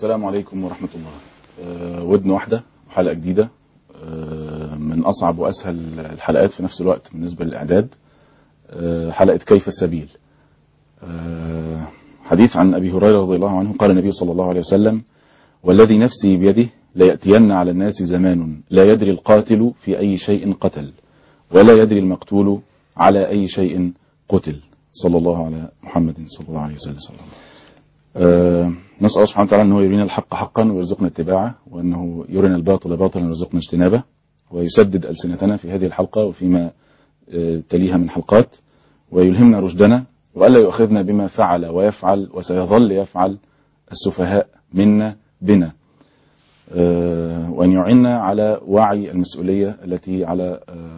السلام عليكم ورحمة الله أه ودن واحدة وحلقة جديدة أه من أصعب وأسهل الحلقات في نفس الوقت بالنسبة للإعداد أه حلقة كيف السبيل أه حديث عن أبي هريرة رضي الله عنه قال النبي صلى الله عليه وسلم والذي نفسي بيده ليأتين على الناس زمان لا يدري القاتل في أي شيء قتل ولا يدري المقتول على أي شيء قتل صلى الله على محمد صلى الله عليه وسلم أه نسأل الله سبحانه وتعالى أنه يرينا الحق حقا ويرزقنا اتباعه وأنه يرينا الباطل باطلا ويرزقنا اجتنابه ويسدد ألسنتنا في هذه الحلقة وفيما أه تليها من حلقات ويلهمنا رشدنا وألا يؤخذنا بما فعل ويفعل وسيظل يفعل السفهاء منا بنا أه وأن يعنا على وعي المسؤولية التي على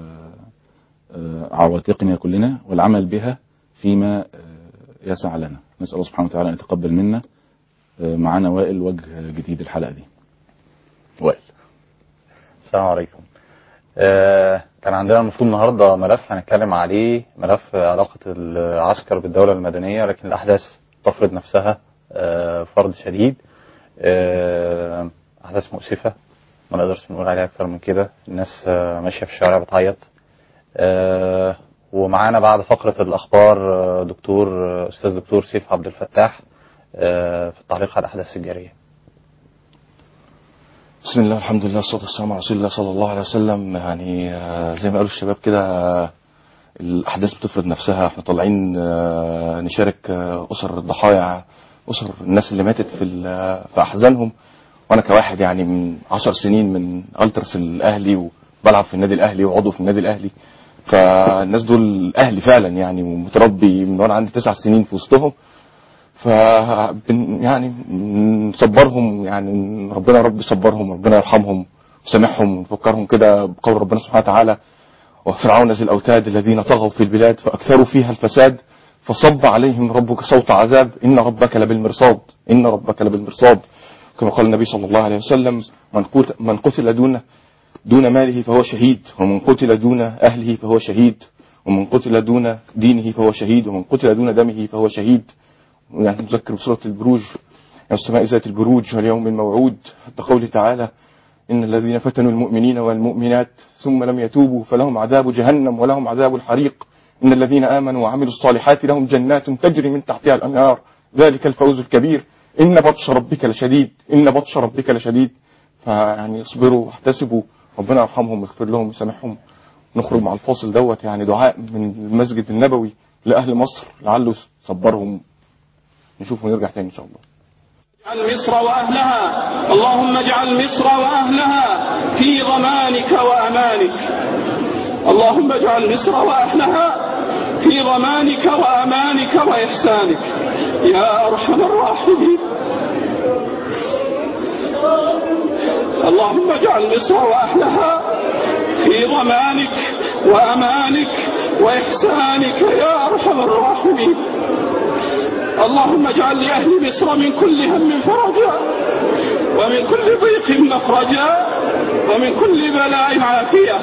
عواتقنا كلنا والعمل بها فيما يسع لنا نسأل الله سبحانه وتعالى أن يتقبل منا معنا وائل وجه جديد الحلقة دي وائل السلام عليكم آه كان عندنا المفروض النهاردة ملف هنتكلم عليه ملف علاقة العسكر بالدولة المدنية لكن الأحداث تفرض نفسها آه فرض شديد آه أحداث مؤسفة ما نقدرش نقول عليها أكتر من كده الناس ماشية في الشارع بتعيط ومعانا بعد فقرة الأخبار دكتور أستاذ دكتور سيف عبد الفتاح في التعليق على الأحداث الجارية بسم الله الحمد لله والصلاة والسلام على رسول الله صلى الله عليه وسلم يعني زي ما قالوا الشباب كده الأحداث بتفرض نفسها احنا طالعين نشارك أسر الضحايا أسر الناس اللي ماتت في في أحزانهم وأنا كواحد يعني من عشر سنين من ألترس الأهلي وبلعب في النادي الأهلي وعضو في النادي الأهلي فالناس دول اهلي فعلا يعني ومتربي من وانا عندي تسع سنين في وسطهم ف يعني نصبرهم يعني ربنا رب يصبرهم ربنا يرحمهم ويسامحهم ونفكرهم كده بقول ربنا سبحانه وتعالى وفرعون ذي الاوتاد الذين طغوا في البلاد فاكثروا فيها الفساد فصب عليهم ربك صوت عذاب ان ربك لبالمرصاد ان ربك لبالمرصاد كما قال النبي صلى الله عليه وسلم من قتل دون دون ماله فهو شهيد ومن قتل دون أهله فهو شهيد ومن قتل دون دينه فهو شهيد ومن قتل دون دمه فهو شهيد يعني نذكر بسورة البروج السماء ذات البروج واليوم الموعود حتى قوله تعالى إن الذين فتنوا المؤمنين والمؤمنات ثم لم يتوبوا فلهم عذاب جهنم ولهم عذاب الحريق إن الذين آمنوا وعملوا الصالحات لهم جنات تجري من تحتها الأنهار ذلك الفوز الكبير إن بطش ربك لشديد إن بطش ربك لشديد فيعني اصبروا واحتسبوا ربنا يرحمهم ويغفر لهم ويسامحهم نخرج مع الفاصل دوت يعني دعاء من المسجد النبوي لأهل مصر لعله صبرهم نشوف ونرجع تاني إن شاء الله اجعل مصر وأهلها اللهم اجعل مصر وأهلها في ضمانك وأمانك اللهم اجعل مصر وأهلها في ضمانك وأمانك وإحسانك يا أرحم الراحمين اللهم اجعل مصر وأهلها في ضمانك وأمانك وإحسانك يا أرحم الراحمين اللهم اجعل لأهل مصر من كل هم فرجا ومن كل ضيق مخرجا ومن كل بلاء عافية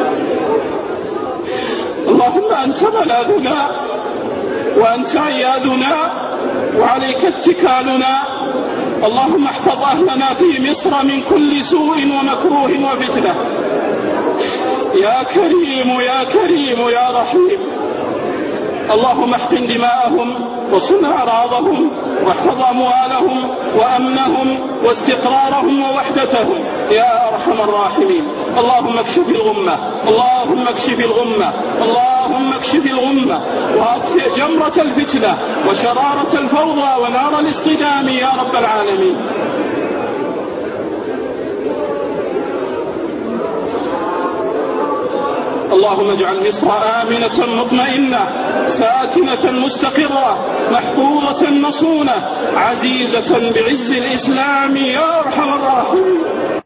اللهم أنت ملاذنا وأنت عيادنا وعليك اتكالنا اللهم احفظ أهلنا في مصر من كل سوء ومكروه وفتنة يا كريم يا كريم يا رحيم اللهم احقن دماءهم وصن أعراضهم واحفظ أموالهم وأمنهم واستقرارهم ووحدتهم يا أرحم الراحمين اللهم اكشف الغمة اللهم اكشف الغمة اللهم اكشف الغمة وأطفئ جمرة الفتنة وشرارة الفوضى ونار الاصطدام يا رب العالمين اللهم اجعل مصر آمنة مطمئنة ساكنة مستقرة محفوظة مصونة عزيزة بعز الإسلام يا أرحم الراحمين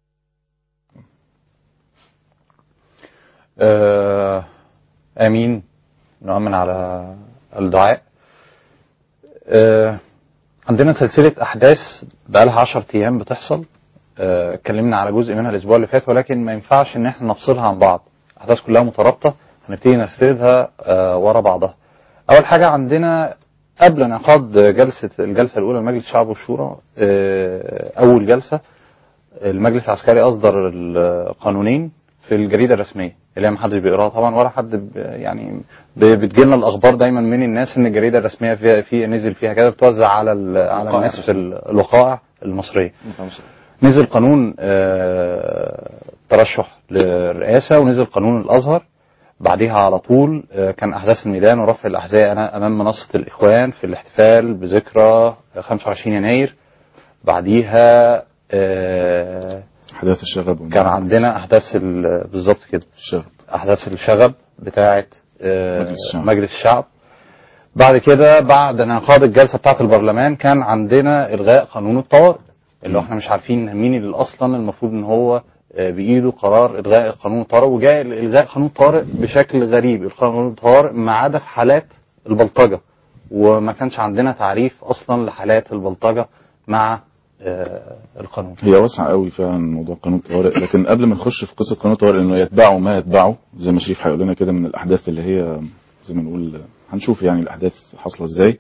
آه آمين نؤمن على الدعاء آه عندنا سلسلة أحداث بقالها 10 أيام بتحصل آه، اتكلمنا على جزء منها الأسبوع اللي فات ولكن ما ينفعش إن احنا نفصلها عن بعض الأحداث كلها مترابطة هنبتدي نسردها آه، ورا بعضها أول حاجة عندنا قبل انعقاد جلسه الجلسه الاولى لمجلس الشعب والشورى آه، اول جلسه المجلس العسكري اصدر القانونين في الجريده الرسميه اللي هي محدش بيقراها طبعا ولا حد ب- يعني ب- بتجيلنا الاخبار دايما من الناس ان الجريده الرسميه فيها في نزل فيها كده بتوزع على ال- على الناس في الوقائع المصريه نزل قانون آه، ترشح للرئاسة ونزل قانون الأزهر بعديها على طول آه، كان أحداث الميدان ورفع الأحذية أنا- أمام منصة الإخوان في الاحتفال بذكرى 25 يناير بعديها آه، احداث الشغب كان عندنا أحداث ال- بالظبط كده الشغب أحداث الشغب بتاعة آه، مجلس الشعب. مجلس الشعب بعد كده بعد انعقاد الجلسة بتاعة البرلمان كان عندنا إلغاء قانون الطوارئ اللي هو احنا مش عارفين مين اللي أصلا المفروض إن هو آه، بإيده قرار إلغاء قانون الطوارئ وجاء إلغاء قانون الطوارئ بشكل غريب قانون الطوارئ ما عدا في حالات البلطجة وما كانش عندنا تعريف أصلا لحالات البلطجة مع آه، القانون هي واسعة قوي فعلا موضوع قانون الطوارئ لكن قبل ما نخش في قصة قانون الطوارئ انه يتبعوا ما يتبعوا زي ما شريف هيقول لنا كده من الاحداث اللي هي زي ما نقول هنشوف يعني الاحداث حاصلة ازاي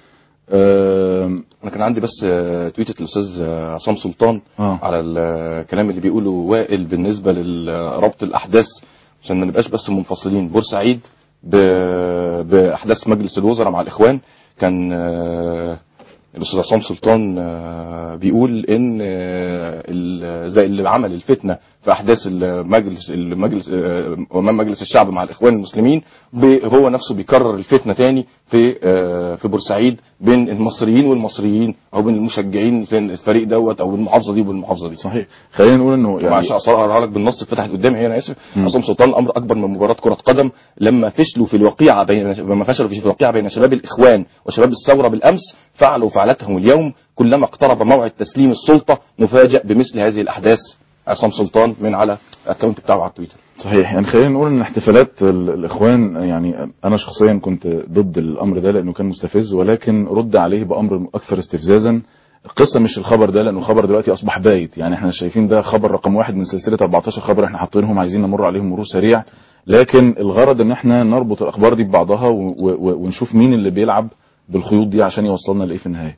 آم، انا كان عندي بس آه، تويتة الاستاذ آه، عصام سلطان آه. على الكلام اللي بيقوله وائل بالنسبه لربط الاحداث عشان ما نبقاش بس منفصلين بورسعيد ب- باحداث مجلس الوزراء مع الاخوان كان آه، الاستاذ عصام سلطان آه، بيقول ان آه، ال- زي اللي عمل الفتنه في احداث المجلس المجلس آه، امام مجلس الشعب مع الاخوان المسلمين ب- هو نفسه بيكرر الفتنه تاني في آه، في بورسعيد بين المصريين والمصريين او بين المشجعين في الفريق دوت او المحافظه دي والمحافظه دي صحيح خلينا نقول انه يعني يعني عشان اقراها لك بالنص اتفتحت قدامي هي انا اسف مم. عصام سلطان الامر اكبر من مباراه كره قدم لما فشلوا في الوقيعه بين لما فشلوا في الوقيعه بين شباب الاخوان وشباب الثوره بالامس فعلوا فعلتهم اليوم كلما اقترب موعد تسليم السلطه نفاجأ بمثل هذه الاحداث عصام سلطان من على الاكونت بتاعه على تويتر صحيح يعني خلينا نقول ان احتفالات ال- الاخوان يعني انا شخصيا كنت ضد الامر ده لانه كان مستفز ولكن رد عليه بامر اكثر استفزازا القصه مش الخبر ده لانه خبر دلوقتي اصبح بايت يعني احنا شايفين ده خبر رقم واحد من سلسله 14 خبر احنا حاطينهم عايزين نمر عليهم مرور سريع لكن الغرض ان احنا نربط الاخبار دي ببعضها و- و- ونشوف مين اللي بيلعب بالخيوط دي عشان يوصلنا لايه في النهايه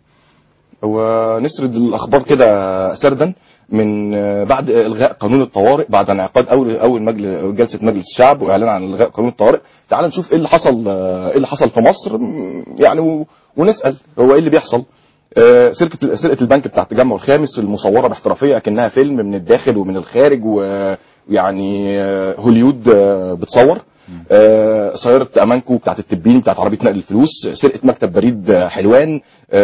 ونسرد الاخبار كده سردا من آه، بعد الغاء قانون الطوارئ بعد انعقاد اول اول مجلس جلسه مجلس الشعب واعلان عن الغاء قانون الطوارئ تعال نشوف ايه اللي حصل آه، ايه اللي حصل في مصر م، يعني و- ونسال هو ايه اللي بيحصل آه، سرقه سرقه البنك بتاع التجمع الخامس المصوره باحترافيه اكنها فيلم من الداخل ومن الخارج ويعني آه، هوليود آه، بتصور آه، سيارة أمانكو بتاعت التبين بتاعت عربية نقل الفلوس سرقة مكتب بريد آه، حلوان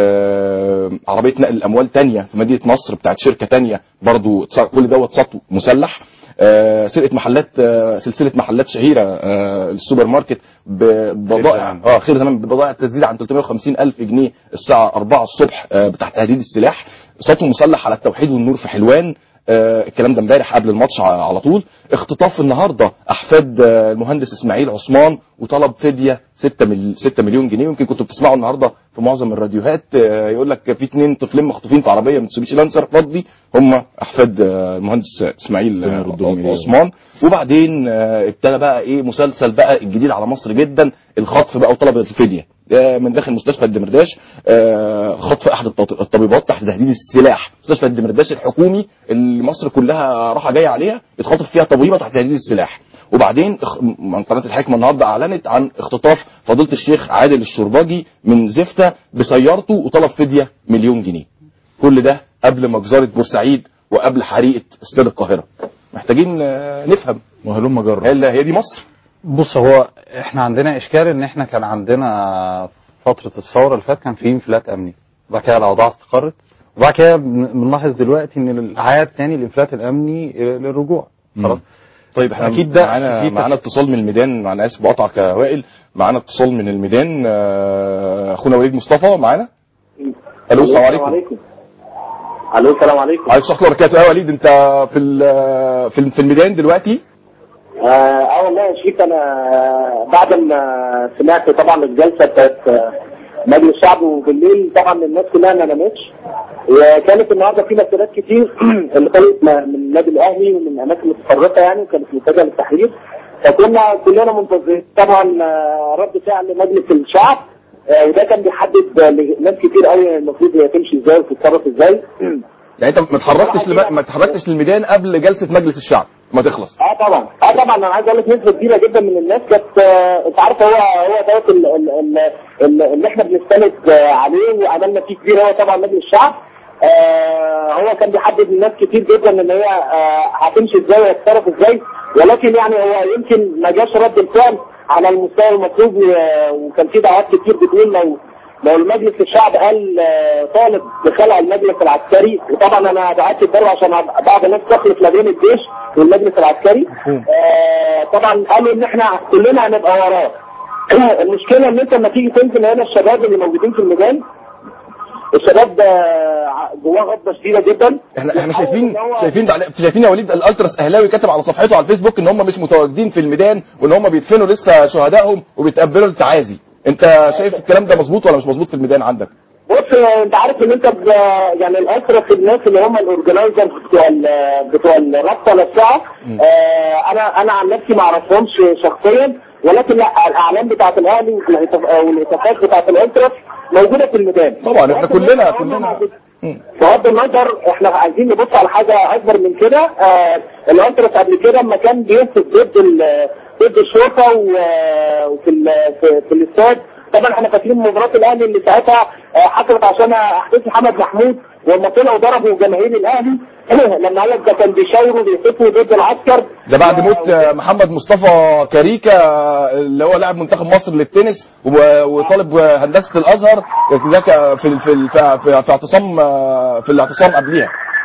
آه، عربية نقل الأموال تانية في مدينة نصر بتاعت شركة تانية برضو اتص- كل دوت سطو مسلح آه، سرقة محلات آه، سلسلة محلات شهيرة آه، السوبر ماركت ببضائع تمام. اه خير تمام ببضائع تزيد عن 350 ألف جنيه الساعة 4 الصبح آه، بتاع تهديد السلاح سطو مسلح على التوحيد والنور في حلوان آه، الكلام ده امبارح قبل الماتش ع- على طول اختطاف النهارده احفاد آه، المهندس اسماعيل عثمان وطلب فديه 6 مل... 6 مليون جنيه يمكن كنتوا بتسمعوا النهارده في معظم الراديوهات آه، يقول لك في اثنين طفلين مخطوفين في عربيه متسوبيشي لانسر فضي هم احفاد آه، المهندس اسماعيل ربنا آه، يردهم إليه. عثمان وبعدين آه، ابتدى بقى ايه مسلسل بقى الجديد على مصر جدا الخطف بقى وطلب الفديه آه، من داخل مستشفى الدمرداش آه، خطف احد الطط- الطبيبات تحت تهديد السلاح مستشفى الدمرداش الحكومي اللي مصر كلها راحه جايه عليها اتخطف فيها طبيبه تحت تهديد السلاح وبعدين اخ- م- قناه الحكمه النهارده اعلنت عن اختطاف فضيله الشيخ عادل الشرباجي من زفته بسيارته وطلب فديه مليون جنيه كل ده قبل مجزره بورسعيد وقبل حريقه استاد القاهره محتاجين آه، نفهم وهلم جرب هل هي دي مصر بص هو احنا عندنا اشكال ان احنا كان عندنا فتره الثوره اللي فاتت كان في انفلات امني وبعد كده الاوضاع استقرت وبعد كده بن- بنلاحظ دلوقتي ان عاد تاني الانفلات الامني للرجوع خلاص طيب احنا أكيد ده معانا في معانا اتصال من الميدان انا اسف بقطعك يا وائل معانا اتصال من الميدان آه، اخونا وليد مصطفى معانا الو السلام عليكم الو السلام عليكم عليكم السلام ورحمه الله وبركاته يا وليد انت في ال- في ال- في الميدان دلوقتي اه آه والله يا شيخ انا بعد ما سمعت طبعا الجلسه بتاعت آه، مجلس الشعب وبالليل طبعا الناس كلها ما نامتش وكانت النهارده في مسيرات كتير اللي كانت م- من النادي الاهلي ومن اماكن متفرقه يعني وكانت متجهه للتحرير فكنا كلنا منتظرين طبعا آه، رد فعل مجلس الشعب آه، وده كان بيحدد آه، لناس كتير قوي المفروض هي تمشي ازاي وتتصرف ازاي يعني انت ما اتحركتش لم... ما اتحركتش للميدان قبل جلسه مجلس الشعب ما تخلص اه طبعا اه طبعا انا عايز اقول لك نسبه كبيره جدا من الناس كانت آه، انت عارف هو هو دوت ال- ال- ال- ال- اللي احنا بنستند آه، عليه وعملنا فيه كبير هو طبعا مجلس الشعب آه هو كان بيحدد للناس كتير جدا ان هي آه هتمشي ازاي وهتتصرف ازاي ولكن يعني هو يمكن ما جاش رد الفعل على المستوى المطلوب و- وكان في دعوات كتير بتقول لو لو المجلس الشعب قال آه، طالب بخلع المجلس العسكري وطبعا انا دعيت الدولة عشان بعض الناس تخلط ما بين الجيش والمجلس العسكري آه، طبعا قالوا ان احنا كلنا هنبقى وراه المشكله ان انت لما تيجي تنزل هنا الشباب اللي موجودين في الميدان الشباب ده ع- جواه غضبه شديده جدا احنا احنا بيحاول شايفين إن هو- شايفين ده- شايفين يا وليد الالتراس اهلاوي كاتب على صفحته على الفيسبوك ان هم مش متواجدين في الميدان وان هم بيدفنوا لسه شهدائهم وبيتقبلوا التعازي انت شايف الكلام ده مظبوط ولا مش مظبوط في الميدان عندك بص انت عارف ان انت ب... يعني الاسرى الناس اللي هم الاورجنايزرز بتوع ال... بتوع الرابطه نفسها آه انا انا عن نفسي ما اعرفهمش شخصيا ولكن لا الاعلام بتاعت الاهلي والهتاف- والهتافات بتاعت الالتراس موجوده في الميدان طبعا احنا بغض النظر كلنا هم كلنا موجودين. مم. بغض النظر احنا عايزين نبص على حاجه اكبر من كده آه الانترس قبل كده لما كان بينفذ ضد ال- ضد الشرطه و- وفي ال- في, في الاستاد طبعا احنا فاكرين مباراه الاهلي اللي ساعتها آه، حصلت عشان احداث محمد محمود ولما طلعوا ضربوا جماهير الاهلي لما قال لك ده كان بيشاوروا بيهتفوا ضد العسكر ده بعد و- موت آه، محمد مصطفى كاريكا آه، اللي هو لاعب منتخب مصر للتنس و- وطالب آه، هندسه الازهر ده ك- في في في في في اعتصام آه، في الاعتصام قبليها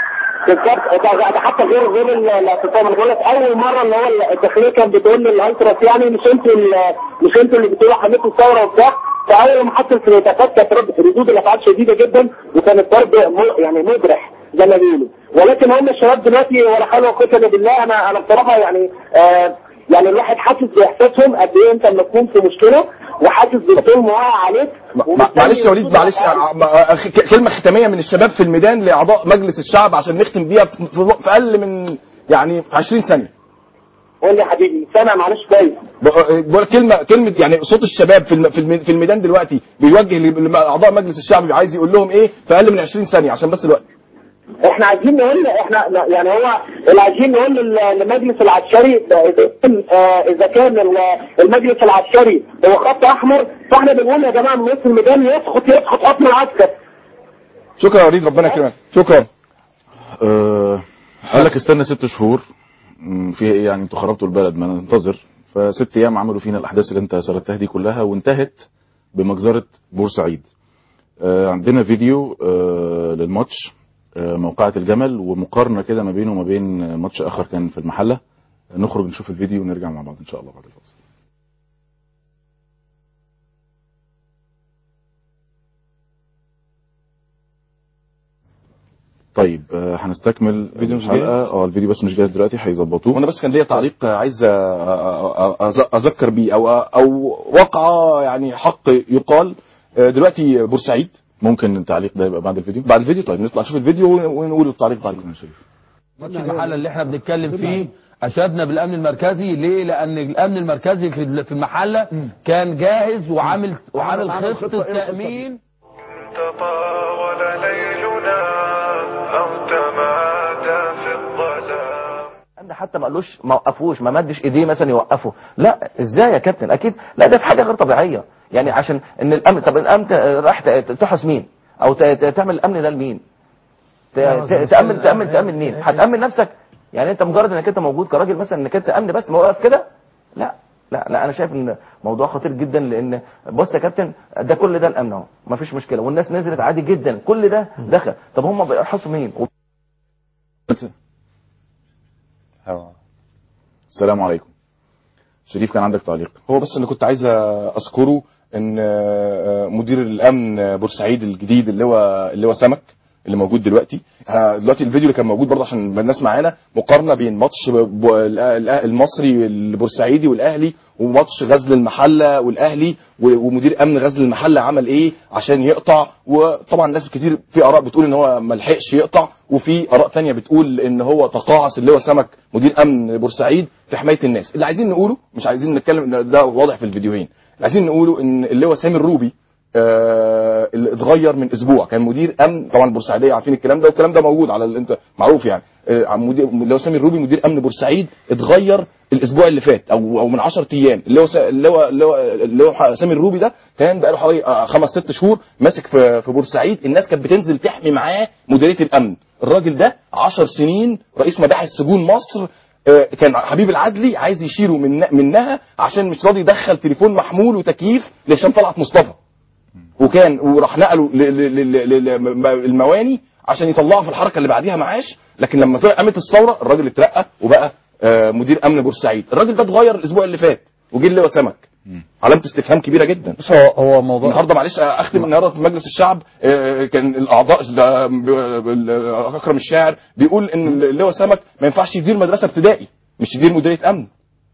بالظبط ده ده حتى غير غير ال- الاعتصام انا بقول لك اول مره اللي هو الداخليه كان بتقول للالتراس يعني مش انتوا ال- مش انتوا اللي بتقولوا حميتوا الثوره وبتاع فاول ما حصل في الهتافات كانت رد- ردود الافعال شديده جدا وكانت ضرب م- يعني مجرح زي ما بيقولوا ولكن هم الشباب دلوقتي ولا حول ولا قوه الا بالله انا انا بصراحه يعني آه يعني الواحد حاسس باحساسهم قد ايه انت لما تكون في مشكله وحاسس بالظلم واقع عليك ما- وبالتالي معلش يا وليد ردود معلش الأفعال- آه، ما- آه، ك- كلمه ختاميه من الشباب في الميدان لاعضاء مجلس الشعب عشان نختم بيها في في- في اقل من يعني 20 ثانيه قول لي يا حبيبي سامع معلش كويس ب- بقول كلمه كلمه يعني صوت الشباب في الم- في الم- في الميدان دلوقتي بيوجه ل- لاعضاء مجلس الشعب عايز يقول لهم ايه في اقل من 20 ثانيه عشان بس الوقت احنا عايزين نقول احنا يعني هو اللي عايزين نقول لل- للمجلس العسكري ده اذا كان آه، اذا كان ال- المجلس العسكري هو خط احمر فاحنا بنقول يا جماعه من نص الميدان يسقط يسقط حكم العسكر شكرا يا وليد ربنا يكرمك شكرا آه، قال لك استنى ست شهور مم، فيها ايه يعني انتوا خربتوا البلد ما ننتظر فست ايام عملوا فينا الاحداث اللي انت سردتها دي كلها وانتهت بمجزره بورسعيد آه، عندنا فيديو آه، للماتش آه، موقعة الجمل ومقارنه كده ما بينه وما بين ماتش اخر كان في المحله نخرج نشوف الفيديو ونرجع مع بعض ان شاء الله بعد الفاصل طيب آه، هنستكمل فيديو مش الحلقه جاهز؟ اه الفيديو بس مش جاهز دلوقتي هيظبطوه وانا بس كان ليا تعليق عايز أ- أ- أ- اذكر بيه او او واقعه يعني حق يقال دلوقتي بورسعيد ممكن التعليق ده يبقى بعد الفيديو بعد الفيديو طيب نطلع نشوف الفيديو ون- ونقول التعليق بعد شكرا يا شريف ماتش المحله اللي احنا بنتكلم فيه اشدنا بالامن المركزي ليه لان الامن المركزي في في المحله كان جاهز وعامل وعامل خطه تامين تطاول ليلنا أو تمادى في الظلام ده حتى ما قالوش ما وقفوش ما مدش ايديه مثلا يوقفه لا ازاي يا كابتن اكيد لا ده في حاجه غير طبيعيه يعني عشان ان الامن طب الامن ت- راح ت- تحرس مين او ت- ت- تعمل الامن ده لمين ت- ت- تامن تامن تامن مين هتامن نفسك يعني انت مجرد انك انت موجود كراجل مثلا انك انت امن بس ما واقف كده لا لا لا انا شايف ان موضوع خطير جدا لان بص يا كابتن ده كل ده الامن اهو ما فيش مشكله والناس نزلت عادي جدا كل ده دخل طب هم بيحرسوا مين أيوة. السلام عليكم شريف كان عندك تعليق هو بس اللي كنت عايز اذكره ان آه، مدير الامن بورسعيد الجديد اللي هو اللي هو سمك اللي موجود دلوقتي احنا دلوقتي الفيديو اللي كان موجود برضه عشان الناس معانا مقارنه بين ماتش ب- ال- ال- المصري البورسعيدي والاهلي وماتش غزل المحله والاهلي و- ومدير امن غزل المحله عمل ايه عشان يقطع وطبعا ناس كتير في اراء بتقول ان هو ما لحقش يقطع وفي اراء تانية بتقول ان هو تقاعس اللي هو سمك مدير امن بورسعيد في حمايه الناس اللي عايزين نقوله مش عايزين نتكلم ده واضح في الفيديوهين اللي عايزين نقوله ان اللي هو سامي الروبي آه اللي اتغير من اسبوع كان مدير امن طبعا بورسعيديه عارفين الكلام ده والكلام ده موجود على ال- انت معروف يعني آه عن مدير اللي هو سامي الروبي مدير امن بورسعيد اتغير الاسبوع اللي فات او او من 10 ايام اللي هو س- اللي هو اللي هو اللي هو ح- سامي الروبي ده كان بقاله حوالي آه، خمس ست شهور ماسك في في بورسعيد الناس كانت بتنزل تحمي معاه مديريه الامن الراجل ده 10 سنين رئيس مباحث سجون مصر آه، كان حبيب العدلي عايز يشيله من منها عشان مش راضي يدخل تليفون محمول وتكييف لهشام طلعت مصطفى وكان وراح نقله للمواني عشان يطلعه في الحركه اللي بعديها معاش لكن لما طلع قامت الثوره الراجل اترقى وبقى آه، مدير امن بورسعيد الراجل ده اتغير الاسبوع اللي فات وجه اللواء سمك علامه استفهام كبيره جدا بص هو هو موضوع النهارده معلش اختم النهارده في مجلس الشعب آه، كان الاعضاء ده ب- ب- اكرم الشاعر بيقول ان اللواء سمك ما ينفعش يدير مدرسه ابتدائي مش يدير مديريه امن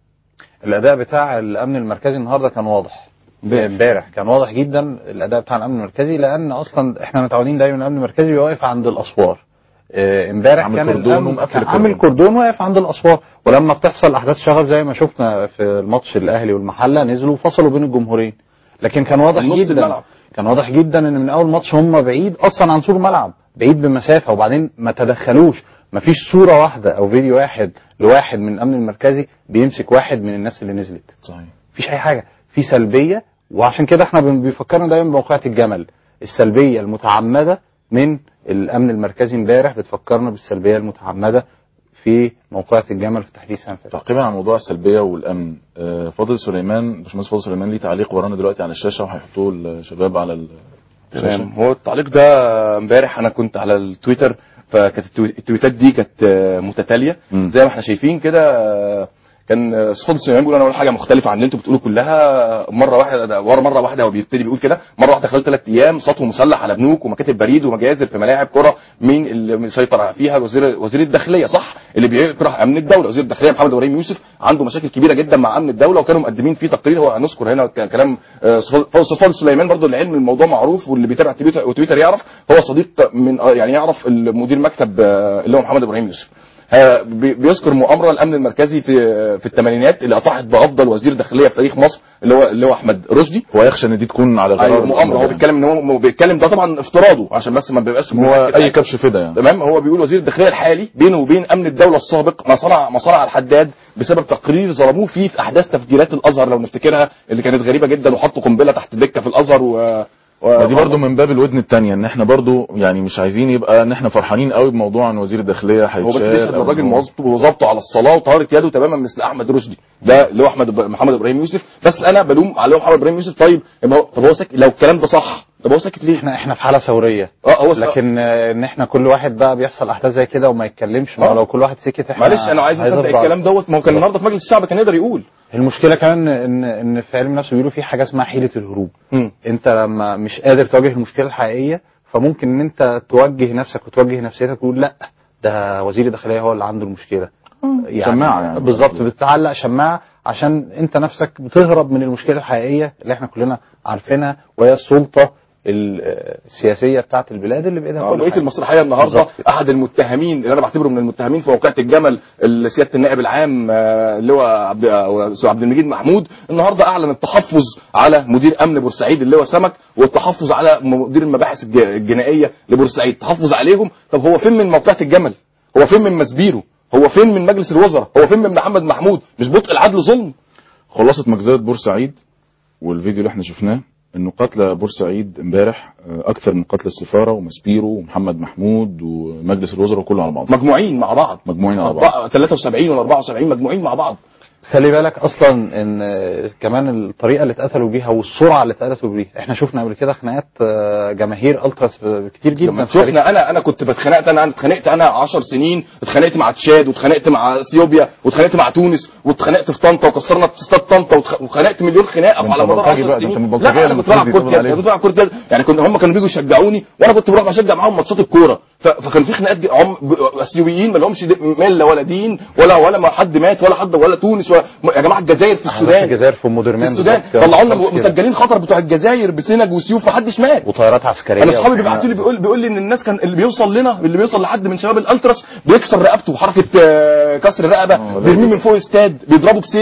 الاداء بتاع الامن المركزي النهارده كان واضح امبارح كان واضح جدا الاداء بتاع الامن المركزي لان اصلا احنا متعودين دايما الامن المركزي واقف عند الاسوار آه، امبارح عامل كان كوردون الأمن ومقفل كان الكوردون. عامل كوردون واقف عند الاسوار ولما بتحصل احداث شغب زي ما شفنا في الماتش الاهلي والمحله نزلوا وفصلوا بين الجمهورين لكن كان واضح نص جدا الملعب. كان واضح جدا ان من اول ماتش هم بعيد اصلا عن سور الملعب بعيد بمسافه وبعدين ما تدخلوش ما فيش صوره واحده او فيديو واحد لواحد من الامن المركزي بيمسك واحد من الناس اللي نزلت صحيح مفيش اي حاجه في سلبيه وعشان كده احنا بن- بيفكرنا دايما بموقعة الجمل السلبيه المتعمده من الامن المركزي امبارح بتفكرنا بالسلبيه المتعمده في موقعة الجمل في تحديث سنة فاتت. تعقيبا على موضوع السلبيه والامن آه، فاضل سليمان باشمهندس فاضل سليمان ليه تعليق ورانا دلوقتي على الشاشه وهيحطوه الشباب على ال- الشاشه تمام هو التعليق ده امبارح انا كنت على التويتر فكانت التوي- التويتات دي كانت آه، متتاليه مم. زي ما احنا شايفين كده آه، كان آه، صفات سليمان بيقول انا اقول حاجه مختلفه عن اللي انتوا بتقولوا كلها مره واحده ورا مره واحده هو بيبتدي بيقول كده مره واحده خلال ثلاث ايام سطو مسلح على بنوك ومكاتب بريد ومجازر في ملاعب كره مين اللي مسيطر فيها وزير وزير الداخليه صح اللي بيكره امن الدوله وزير الداخليه محمد ابراهيم يوسف عنده مشاكل كبيره جدا مع امن الدوله وكانوا مقدمين فيه تقرير هو هنذكر هنا ك- كلام آه، صفات صفات سليمان برضو العلم الموضوع معروف واللي بيتابع تويتر وتويتر يعرف هو صديق من آه، يعني يعرف المدير مكتب آه، اللي هو محمد ابراهيم يوسف آه، بي- بيذكر مؤامره الامن المركزي في في الثمانينات اللي اطاحت بافضل وزير داخليه في تاريخ مصر اللي هو اللي هو احمد رشدي هو يخشى ان دي تكون على غرار ايوه مؤامره هو يعني. بيتكلم ان هو هو بيتكلم ده طبعا افتراضه عشان بس ما بيبقاش هو اي كبش فدا يعني تمام هو بيقول وزير الداخليه الحالي بينه وبين امن الدوله السابق ما صنع ما صنع الحداد بسبب تقرير ظلموه فيه في احداث تفجيرات الازهر لو نفتكرها اللي كانت غريبه جدا وحطوا قنبله تحت دكه في الازهر و و- ودي برضو من باب الودن الثانيه ان احنا برضو يعني مش عايزين يبقى ان احنا فرحانين قوي بموضوع ان وزير الداخليه هيتشال هو بس بيشهد أو الراجل إن هو- مواظبته وظبطه على الصلاه وطهاره يده تماما مثل احمد رشدي ده اللي هو احمد محمد ابراهيم يوسف بس انا بلوم على محمد ابراهيم يوسف طيب يبقى هو- طب هو ساكت لو الكلام ده صح طب هو ساكت ليه؟ احنا احنا في حاله ثوريه اه هو لكن آه، ان احنا كل واحد بقى بيحصل احداث زي كده وما يتكلمش ما آه. هو لو كل واحد سكت احنا معلش انا عايز اصدق هيضرب بعض. الكلام دوت ما هو كان النهارده في مجلس الشعب كان يقدر يقول المشكله كمان ان ان في علم النفس بيقولوا في حاجه اسمها حيله الهروب مم. انت لما مش قادر تواجه المشكله الحقيقيه فممكن ان انت توجه نفسك وتوجه نفسيتك وتقول لا ده وزير الداخليه هو اللي عنده المشكله شماعة يعني. بالظبط بتعلق شماعه عشان انت نفسك بتهرب من المشكله الحقيقيه اللي احنا كلنا عارفينها وهي السلطه ال- السياسيه بتاعت البلاد اللي بايدها اه كل بقيه حاجة. المسرحيه النهارده بالظبط. احد المتهمين اللي انا بعتبره من المتهمين في موقعة الجمل اللي سياده النائب العام آه، اللي هو عبد آه، أستاذ عبد المجيد محمود النهارده اعلن التحفظ على مدير امن بورسعيد اللي هو سمك والتحفظ على مدير المباحث الج- الجنائيه لبورسعيد تحفظ عليهم طب هو فين من موقعة الجمل هو فين من مسبيرو هو فين من مجلس الوزراء هو فين من محمد محمود مش بطء العدل ظلم خلاصة مجزرة بورسعيد والفيديو اللي احنا شفناه انه قتلى بورسعيد امبارح آه، اكثر من قتل السفارة ومسبيرو ومحمد محمود ومجلس الوزراء وكله على بعض مجموعين مع بعض مجموعين على بعض أربعة- 73 ولا 74 مجموعين مع بعض خلي بالك اصلا ان آه، كمان الطريقه اللي اتقتلوا بيها والسرعه اللي اتقتلوا بيها احنا شفنا قبل كده خناقات آه، جماهير التراس كتير جدا لما في تاريخ- شفنا انا انا كنت بتخانقت انا انا اتخانقت انا 10 سنين اتخانقت مع تشاد واتخانقت مع اثيوبيا واتخانقت مع تونس واتخانقت في طنطا وكسرنا استاد طنطا واتخ- واتخانقت مليون خناقه ده على انت مدار بلطجي 10 بقى، ده انت سنين من البلطجية لا انا اللي كنت بلعب المفروض كوره يتقبض يد عليهم. كنت بلعب كوره يد يعني كنت هم كانوا بيجوا يشجعوني وانا كنت بروح بشجع معاهم ماتشات الكوره ف- فكان في خناقات ج- هم ب- اثيوبيين ما لهمش د- مله ولا دين ولا ولا ما حد مات ولا حد ولا تونس ولا يا جماعه الجزائر في احنا في السودان الجزائر في ام في درمان السودان بالظبط. طلعوا لنا بالظبط كده. مسجلين خطر بتوع الجزائر بسنج وسيوف محدش مات وطيارات عسكريه انا اصحابي وحاجات. بيبعتوا لي بيقول بيقول لي ان الناس كان اللي بيوصل لنا اللي بيوصل لحد من شباب الالتراس بيكسر رقبته حركه آه، كسر الرقبه بيرميه من فوق استاد بيضربه بسيف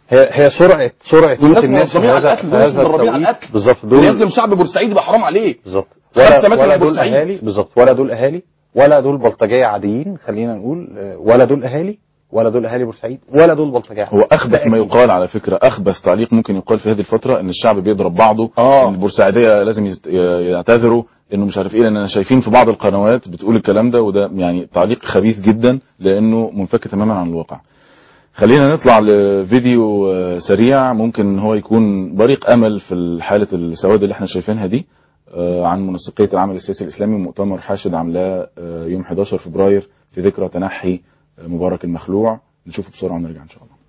هي هي سرعه سرعه والناس الناس في منظمين على هذا القتل، في والناس هذا مدربين على التوقيت القتل. بالظبط اللي دول يظلم شعب بورسعيد يبقى حرام عليه بالظبط خمسة ولا متر ولا من دول بورسعيد. اهالي بالظبط ولا دول اهالي ولا دول بلطجيه عاديين خلينا نقول آه، ولا دول اهالي ولا دول اهالي بورسعيد ولا دول بلطجيه هو اخبث ما يقال على فكره اخبث تعليق ممكن يقال في هذه الفتره ان الشعب بيضرب بعضه آه. ان البورسعيديه لازم يست- ي- يعتذروا انه مش عارف ايه لان انا شايفين في بعض القنوات بتقول الكلام ده وده يعني تعليق خبيث جدا لانه منفك تماما عن الواقع خلينا نطلع لفيديو آه، سريع ممكن ان هو يكون بريق امل في حاله السواد اللي احنا شايفينها دي آه، عن منسقيه العمل السياسي الاسلامي مؤتمر حاشد عاملاه آه، يوم 11 فبراير في ذكرى تنحي آه، مبارك المخلوع نشوفه بسرعه ونرجع ان شاء الله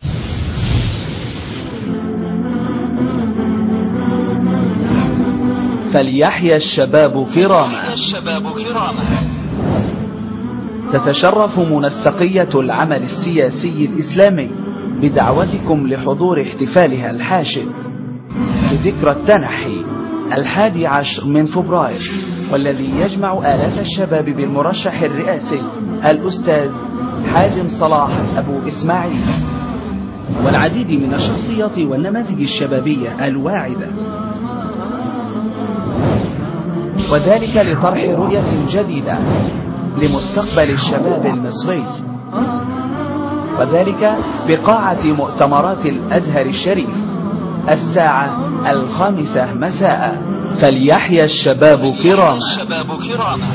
فليحيا الشباب كراما تتشرف منسقية العمل السياسي الإسلامي بدعوتكم لحضور احتفالها الحاشد بذكرى التنحي الحادي عشر من فبراير والذي يجمع آلاف الشباب بالمرشح الرئاسي الأستاذ حازم صلاح أبو إسماعيل والعديد من الشخصيات والنماذج الشبابية الواعدة وذلك لطرح رؤية جديدة لمستقبل الشباب المصري وذلك بقاعة مؤتمرات الأزهر الشريف الساعة الخامسة مساء فليحيا الشباب كراما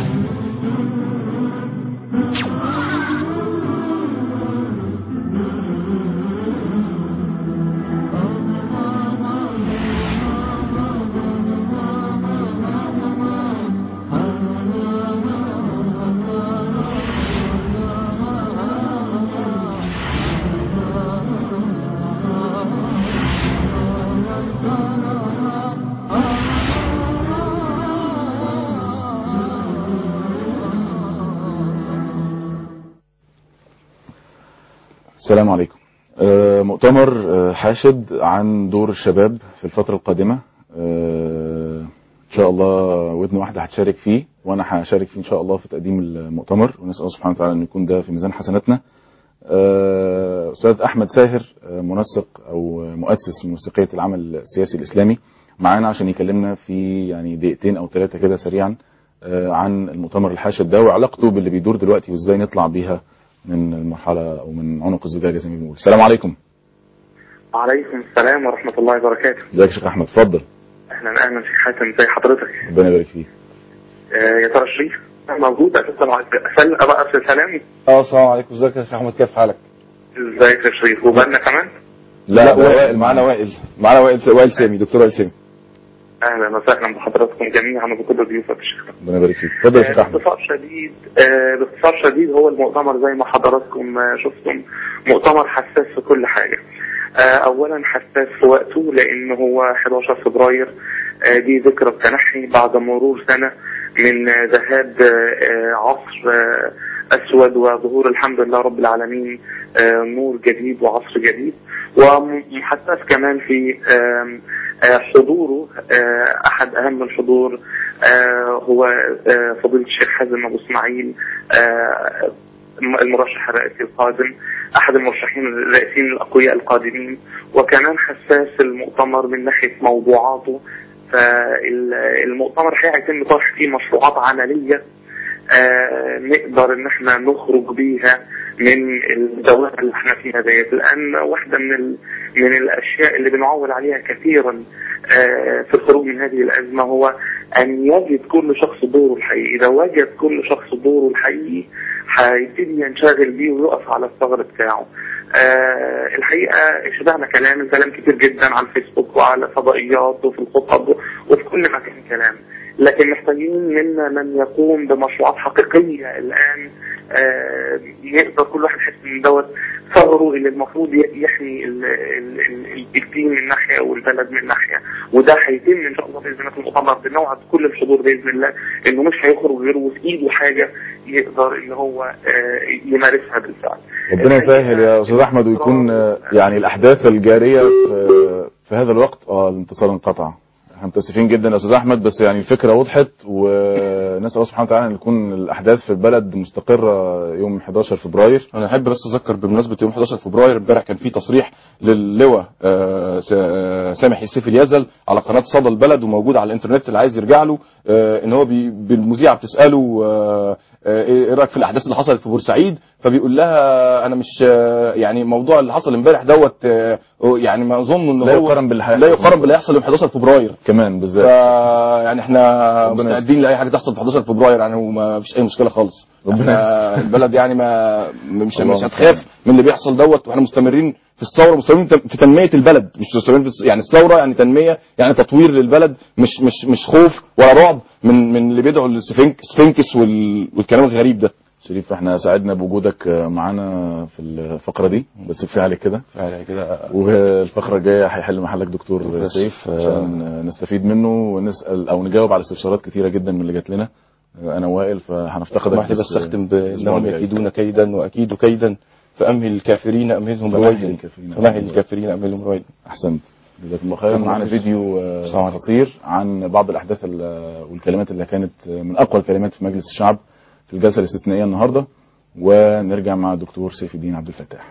السلام عليكم آه، مؤتمر آه، حاشد عن دور الشباب في الفترة القادمة آه، إن شاء الله ودن واحدة هتشارك فيه وأنا هشارك فيه إن شاء الله في تقديم المؤتمر ونسأل الله سبحانه وتعالى أن يكون ده في ميزان حسناتنا آه، أستاذ أحمد ساهر آه، منسق أو مؤسس منسقية العمل السياسي الإسلامي معانا عشان يكلمنا في يعني دقيقتين أو ثلاثة كده سريعا آه، عن المؤتمر الحاشد ده وعلاقته باللي بيدور دلوقتي وإزاي نطلع بيها من المرحلة أو من عنق الزجاجة زي ما بنقول السلام عليكم وعليكم السلام ورحمة الله وبركاته ازيك يا شيخ أحمد اتفضل أهلا أهلا شيخ حاتم زي حضرتك ربنا يبارك فيك آه يا ترى شريف موجود أساسا أسأل أبقى أرسل سلامي اه السلام عليكم ازيك يا شيخ احمد كيف حالك؟ ازيك يا شريف وبالنا كمان لا, لا ده وائل معانا وائل معانا وائل وائل سامي دكتور وائل سامي أهلا وسهلا بحضراتكم جميعا وبكل ضيوفك يا شيخ ربنا يبارك فيك اتفضل يا شيخ آه، أحمد باختصار شديد آه، باختصار شديد هو المؤتمر زي ما حضراتكم آه، شفتم مؤتمر حساس في كل حاجة آه، أولا حساس في وقته لأن هو 11 فبراير آه، دي ذكرى التنحي بعد مرور سنة من آه، ذهاب آه، آه، عصر آه، أسود وظهور الحمد لله رب العالمين آه، نور جديد وعصر جديد ومحسس كمان في آم، آه، حضوره آه، أحد أهم الحضور آه، هو آه، فضيلة الشيخ حازم أبو إسماعيل آه، المرشح الرئاسي القادم أحد المرشحين الرئيسيين الأقوياء القادمين وكمان حساس المؤتمر من ناحية موضوعاته فالمؤتمر هيتم طرح فيه مشروعات عملية آه، نقدر ان احنا نخرج بيها من الدوائر اللي احنا فيها ديت لان واحده من ال... من الاشياء اللي بنعول عليها كثيرا آه، في الخروج من هذه الازمه هو ان يجد كل شخص دوره الحقيقي اذا وجد كل شخص دوره الحقيقي هيبتدي ينشغل بيه ويقف على الثغر بتاعه آه الحقيقه شبعنا كلام الكلام كتير جدا على الفيسبوك وعلى فضائيات وفي الخطب وفي كل مكان كلام لكن محتاجين منا من يقوم بمشروعات حقيقية الآن آه، يقدر كل واحد يحس من دوت ثغره اللي المفروض ي- يحمي ال- ال- ال- الدين من ناحية والبلد من ناحية وده هيتم إن شاء الله بإذن الله في المؤتمر بنوعد كل الحضور بإذن الله إنه مش هيخرج غير وفي إيده حاجة يقدر إن هو آه، يمارسها بالفعل ربنا يسهل يا أستاذ أحمد ويكون آه، يعني الأحداث الجارية في, في هذا الوقت اه الاتصال انقطع احنا متاسفين جدا يا أستاذ أحمد بس يعني الفكرة وضحت ونسال الله سبحانه وتعالى ان يكون الاحداث في البلد مستقره يوم 11 فبراير انا احب بس اذكر بمناسبه يوم 11 فبراير امبارح كان في تصريح للواء آه، س- آه، سامح السيف اليزل على قناه صدى البلد وموجود على الانترنت اللي عايز يرجع له آه، ان هو بي- بالمذيعه بتساله آه، آه، ايه رايك في الاحداث اللي حصلت في بورسعيد فبيقول لها انا مش آه، يعني موضوع اللي حصل امبارح دوت آه، يعني ما اظن ان لا هو يقارن باللي هيحصل لا يقارن باللي هيحصل يوم 11 فبراير كمان ف بالذات يعني احنا ربنا مستعدين لاي حاجه تحصل في 11 فبراير يعني وما فيش اي مشكله خالص ربنا احنا البلد يعني ما مش الله مش هتخاف من اللي بيحصل دوت واحنا مستمرين في الثوره مستمرين في تنميه البلد مش مستمرين في الس- يعني الثوره يعني تنميه يعني تطوير للبلد مش مش مش خوف ولا رعب من من اللي بيدعوا للسفنكس وال- والكلام الغريب ده شريف احنا سعدنا بوجودك معانا في الفقره دي بس كفايه عليك كده يعني كده والفقره الجايه هيحل محلك دكتور بس. سيف عشان نستفيد منه ونسال او نجاوب على استفسارات كتيره جدا من اللي جات لنا انا وائل فهنفتقدك اسمح لي بس اختم الأسبوع بانهم الجاي. يكيدون كيدا واكيد كيدا فامهل الكافرين امهلهم فمهل رويدا الكافرين فمهل الكافرين امهلهم رويدا احسنت جزاكم الله خيرا جزاكم معانا الله خير. فيديو السلام آه، عليكم. قصير عن بعض الاحداث ال- والكلمات اللي كانت من اقوى الكلمات في مجلس الشعب في الجلسه الاستثنائيه النهارده ونرجع مع الدكتور سيف الدين عبد الفتاح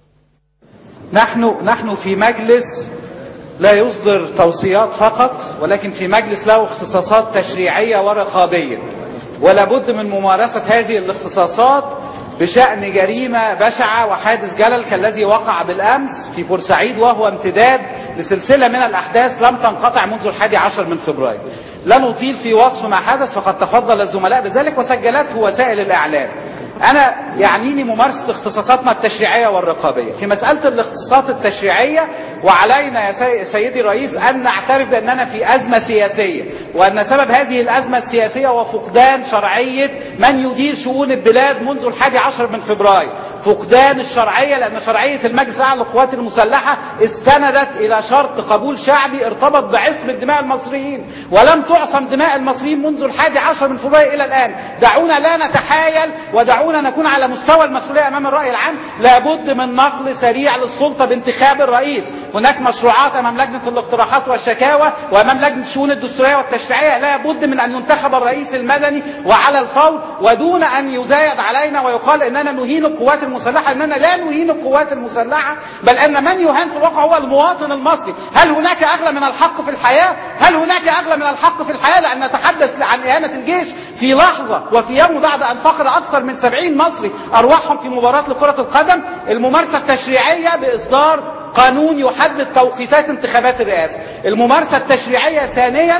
نحن نحن في مجلس لا يصدر توصيات فقط ولكن في مجلس له اختصاصات تشريعية ورقابية ولا بد من ممارسة هذه الاختصاصات بشأن جريمة بشعة وحادث جلل كالذي وقع بالأمس في بورسعيد وهو امتداد لسلسلة من الأحداث لم تنقطع منذ الحادي عشر من فبراير لا نطيل في وصف ما حدث فقد تفضل الزملاء بذلك وسجلته وسائل الإعلام أنا يعنيني ممارسة اختصاصاتنا التشريعية والرقابية في مسألة الاختصاصات التشريعية وعلينا يا سي- سيدي الرئيس أن نعترف بأننا في أزمة سياسية وأن سبب هذه الأزمة السياسية هو فقدان شرعية من يدير شؤون البلاد منذ الحادي عشر من فبراير فقدان الشرعية لأن شرعية المجلس الأعلى للقوات المسلحة استندت إلى شرط قبول شعبي ارتبط بعصمة دماء المصريين ولم تعصم دماء المصريين منذ الحادي عشر من فبراير إلى الآن دعونا لا نتحايل ودعونا نكون على مستوى المسؤولية أمام الرأي العام لابد من نقل سريع للسلطة بانتخاب الرئيس هناك مشروعات أمام لجنة الاقتراحات والشكاوى وأمام لجنة الشؤون الدستورية والتشريعية لابد من أن ينتخب الرئيس المدني وعلى الفور ودون أن يزايد علينا ويقال أننا نهين القوات المسلحة أننا لا نهين القوات المسلحة بل أن من يهان في الواقع هو المواطن المصري هل هناك أغلى من الحق في الحياة هل هناك أغلى من الحق في الحياة لأن نتحدث عن إهانة الجيش في لحظة وفي يوم بعد أن فقد أكثر من 70 مصري أرواحهم في مباراة لكرة القدم الممارسة التشريعية بإصدار قانون يحدد توقيتات انتخابات الرئاسة الممارسة التشريعية ثانيا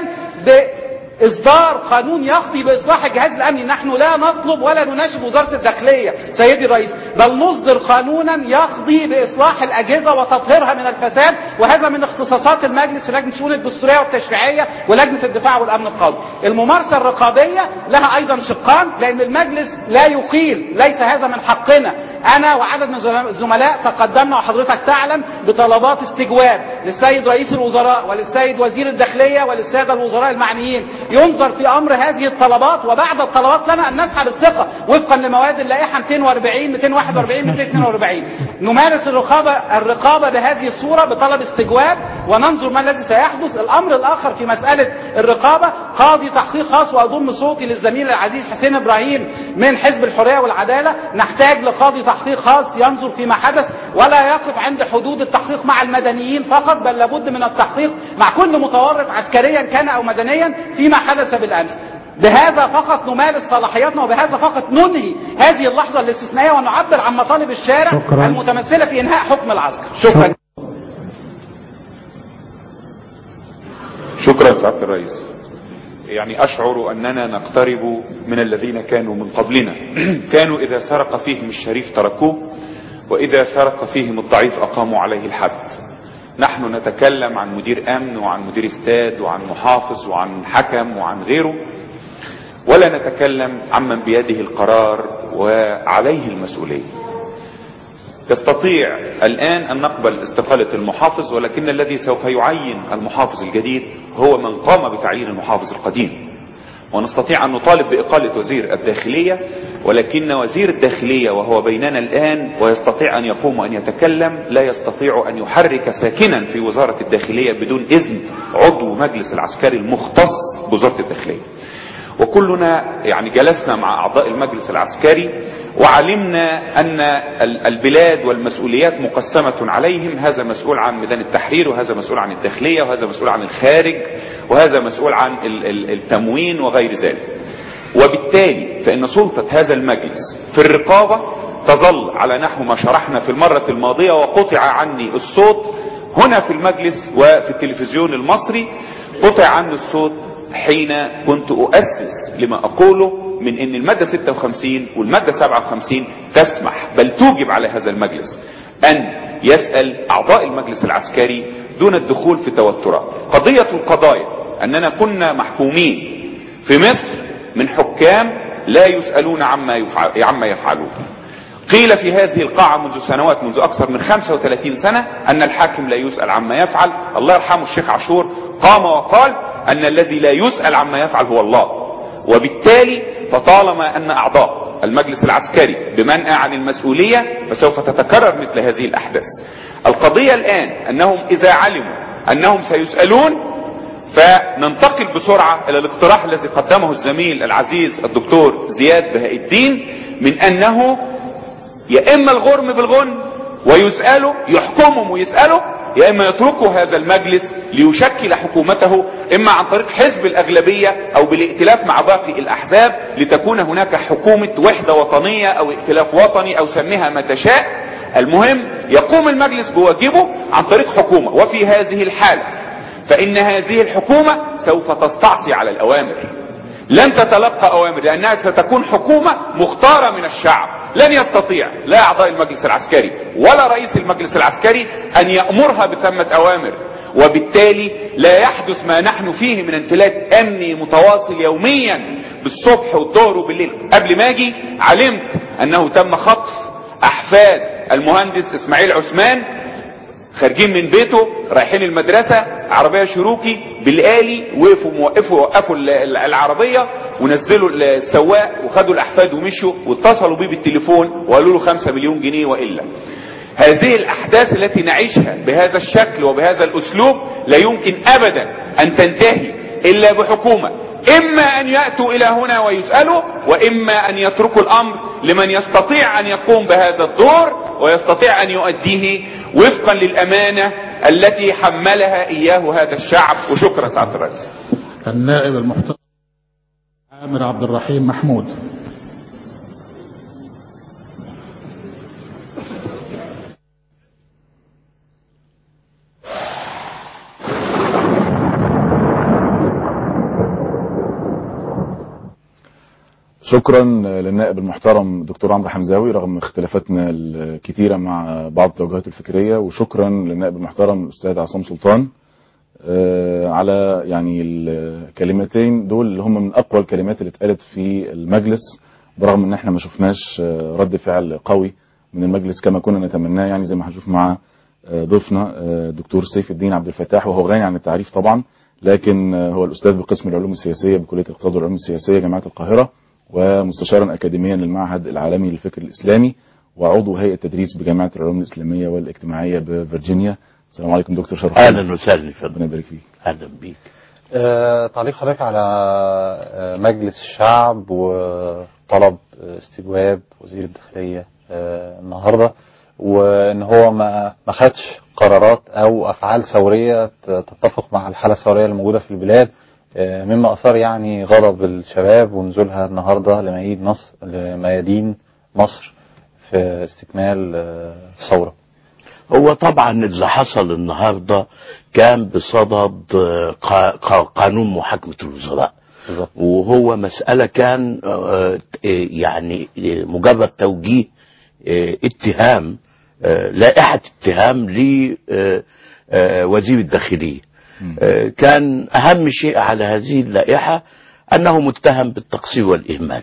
بإصدار قانون يقضي بإصلاح الجهاز الأمني نحن لا نطلب ولا نناشد وزارة الداخلية سيدي الرئيس بل نصدر قانونا يقضي بإصلاح الأجهزة وتطهيرها من الفساد وهذا من اختصاصات المجلس لجنة الشؤون الدستورية والتشريعية ولجنة الدفاع والأمن القومي الممارسة الرقابية لها أيضا شقان لأن المجلس لا يقيل ليس هذا من حقنا أنا وعدد من الزملاء تقدمنا وحضرتك تعلم بطلبات استجواب للسيد رئيس الوزراء وللسيد وزير الداخلية وللسادة الوزراء المعنيين ينظر في أمر هذه الطلبات وبعد الطلبات لنا أن نسحب الثقة وفقا لمواد اللائحة 240 241 242 نمارس الرقابة الرقابة بهذه الصورة بطلب استجواب وننظر ما الذي سيحدث الأمر الآخر في مسألة الرقابة قاضي تحقيق خاص وأضم صوتي للزميل العزيز حسين إبراهيم من حزب الحرية والعدالة نحتاج لقاضي تحقيق خاص ينظر فيما حدث ولا يقف عند حدود التحقيق مع المدنيين فقط بل لابد من التحقيق مع كل متورط عسكريا كان أو مدنيا فيما حدث بالأمس بهذا فقط نمارس صلاحياتنا وبهذا فقط ننهي هذه اللحظة الاستثنائية ونعبر عن مطالب الشارع شكراً. المتمثلة في إنهاء حكم العسكر شكرا شكرا سعادة الرئيس يعني أشعر أننا نقترب من الذين كانوا من قبلنا كانوا إذا سرق فيهم الشريف تركوه وإذا سرق فيهم الضعيف أقاموا عليه الحد نحن نتكلم عن مدير أمن وعن مدير استاد وعن محافظ وعن حكم وعن غيره ولا نتكلم عمن بيده القرار وعليه المسؤولية يستطيع الآن أن نقبل استقالة المحافظ ولكن الذي سوف يعين المحافظ الجديد هو من قام بتعيين المحافظ القديم ونستطيع أن نطالب بإقالة وزير الداخلية ولكن وزير الداخلية وهو بيننا الآن ويستطيع أن يقوم وأن يتكلم لا يستطيع أن يحرك ساكنا في وزارة الداخلية بدون إذن عضو مجلس العسكري المختص بوزارة الداخلية وكلنا يعني جلسنا مع أعضاء المجلس العسكري وعلمنا أن ال- البلاد والمسؤوليات مقسمة عليهم هذا مسؤول عن ميدان التحرير وهذا مسؤول عن الداخلية وهذا مسؤول عن الخارج وهذا مسؤول عن ال- ال- التموين وغير ذلك وبالتالي فإن سلطة هذا المجلس في الرقابة تظل على نحو ما شرحنا في المرة الماضية وقطع عني الصوت هنا في المجلس وفي التلفزيون المصري قطع عني الصوت حين كنت أؤسس لما أقوله من أن المادة 56 والمادة 57 تسمح بل توجب على هذا المجلس أن يسأل أعضاء المجلس العسكري دون الدخول في توترات قضية القضايا أننا كنا محكومين في مصر من حكام لا يسألون عما, يفعل عما يفعلون قيل في هذه القاعة منذ سنوات منذ أكثر من 35 سنة أن الحاكم لا يسأل عما يفعل الله يرحمه الشيخ عاشور قام وقال أن الذي لا يسأل عما يفعل هو الله وبالتالي فطالما أن أعضاء المجلس العسكري بمنأى عن المسؤولية فسوف تتكرر مثل هذه الأحداث القضية الآن أنهم إذا علموا أنهم سيسألون فننتقل بسرعة إلى الاقتراح الذي قدمه الزميل العزيز الدكتور زياد بهاء الدين من أنه يا إما الغرم بالغن ويسألوا يحكمهم ويسألوا يا إما يتركوا هذا المجلس ليشكل حكومته إما عن طريق حزب الأغلبية أو بالائتلاف مع باقي الأحزاب لتكون هناك حكومة وحدة وطنية أو ائتلاف وطني أو سميها ما تشاء المهم يقوم المجلس بواجبه عن طريق حكومة وفي هذه الحالة فإن هذه الحكومة سوف تستعصي على الأوامر لن تتلقى أوامر لأنها ستكون حكومة مختارة من الشعب لن يستطيع لا أعضاء المجلس العسكري ولا رئيس المجلس العسكري أن يأمرها بثمة أوامر وبالتالي لا يحدث ما نحن فيه من انفلات أمني متواصل يوميا بالصبح والظهر وبالليل قبل ما أجي علمت أنه تم خطف أحفاد المهندس إسماعيل عثمان خارجين من بيته رايحين المدرسة عربية شروكي بالآلي وقفوا موقفوا وقفوا ال- ال- العربية ونزلوا السواق وخدوا الأحفاد ومشوا واتصلوا بيه بالتليفون وقالوا له خمسة مليون جنيه وإلا هذه الأحداث التي نعيشها بهذا الشكل وبهذا الأسلوب لا يمكن أبدا أن تنتهي إلا بحكومة إما أن يأتوا إلى هنا ويسألوا وإما أن يتركوا الأمر لمن يستطيع أن يقوم بهذا الدور ويستطيع أن يؤديه وفقا للأمانة التي حملها إياه هذا الشعب وشكرا سعادة الرئيس النائب المحترم عامر عبد الرحيم محمود شكرا للنائب المحترم دكتور عمرو حمزاوي رغم اختلافاتنا الكثيرة مع بعض التوجهات الفكرية وشكرا للنائب المحترم الأستاذ عصام سلطان آه، على يعني الكلمتين دول اللي هم من أقوى الكلمات اللي اتقالت في المجلس برغم ان احنا ما شفناش آه، رد فعل قوي من المجلس كما كنا نتمناه يعني زي ما هنشوف مع آه، ضيفنا آه، دكتور سيف الدين عبد الفتاح وهو غني عن التعريف طبعا لكن آه، هو الأستاذ بقسم العلوم السياسية بكلية الاقتصاد والعلوم السياسية جامعة القاهرة ومستشارا أكاديميا للمعهد العالمي للفكر الإسلامي وعضو هيئة تدريس بجامعة العلوم الإسلامية والاجتماعية بفرجينيا السلام عليكم دكتور شرف اهلا وسهلا فندم ربنا يبارك فيك اهلا بيك آه، تعليق حضرتك على آه، مجلس الشعب وطلب آه، استجواب وزير الداخلية آه، النهاردة وان هو ما ما خدش قرارات او افعال ثورية ت- تتفق مع الحالة الثورية اللي موجودة في البلاد آه، مما اثار يعني غضب الشباب ونزولها النهاردة لميادين مصر لميادين مصر في استكمال آه، الثورة هو طبعا اللي حصل النهارده كان بصدد آه، قا- قا- قانون محاكمه الوزراء وهو مسألة كان آه، آه، يعني آه، مجرد توجيه آه، اتهام آه، لائحة اتهام لوزير الداخلية آه، كان أهم شيء على هذه اللائحة أنه متهم بالتقصير والإهمال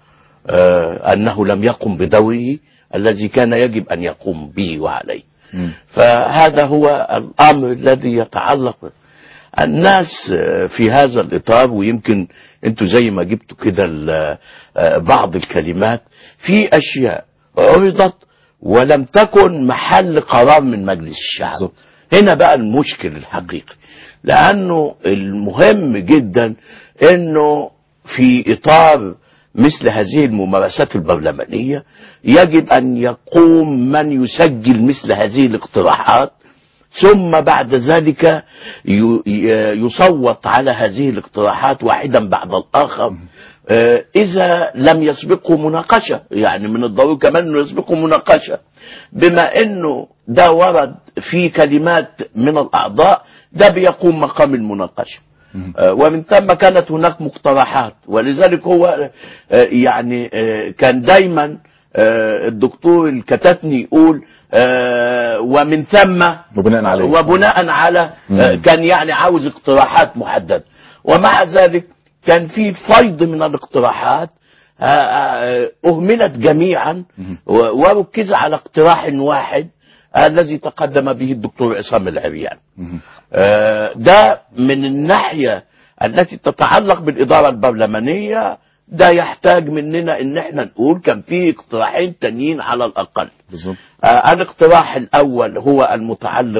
آه، أنه لم يقم بدوره الذي كان يجب أن يقوم به وعليه فهذا هو الأمر الذي يتعلق الناس آه، في هذا الإطار ويمكن أنتوا زي ما جبتوا كده ال- آه، بعض الكلمات في أشياء عرضت ولم تكن محل قرار من مجلس الشعب هنا بقى المشكل الحقيقي لأنه المهم جدا أنه في إطار مثل هذه الممارسات البرلمانية يجب أن يقوم من يسجل مثل هذه الاقتراحات ثم بعد ذلك ي- ي- يصوت على هذه الاقتراحات واحدا بعد الآخر آه، إذا لم يسبقه مناقشة يعني من الضروري كمان أنه يسبقه مناقشة بما أنه ده ورد في كلمات من الأعضاء ده بيقوم مقام المناقشة آه، ومن ثم كانت هناك مقترحات ولذلك هو آه، يعني آه، كان دايما آه، الدكتور الكتاتني يقول آه، ومن ثم وبناء عليه وبناء على مم. آه، كان يعني عاوز اقتراحات محددة ومع ذلك كان في فيض من الاقتراحات آه، آه، أهملت جميعا و- وركز على اقتراح واحد الذي تقدم به الدكتور عصام العريان آه، ده من الناحية التي تتعلق بالإدارة البرلمانية ده يحتاج مننا ان احنا نقول كان في اقتراحين تانيين على الاقل بالظبط آه الاقتراح الاول هو المتعلق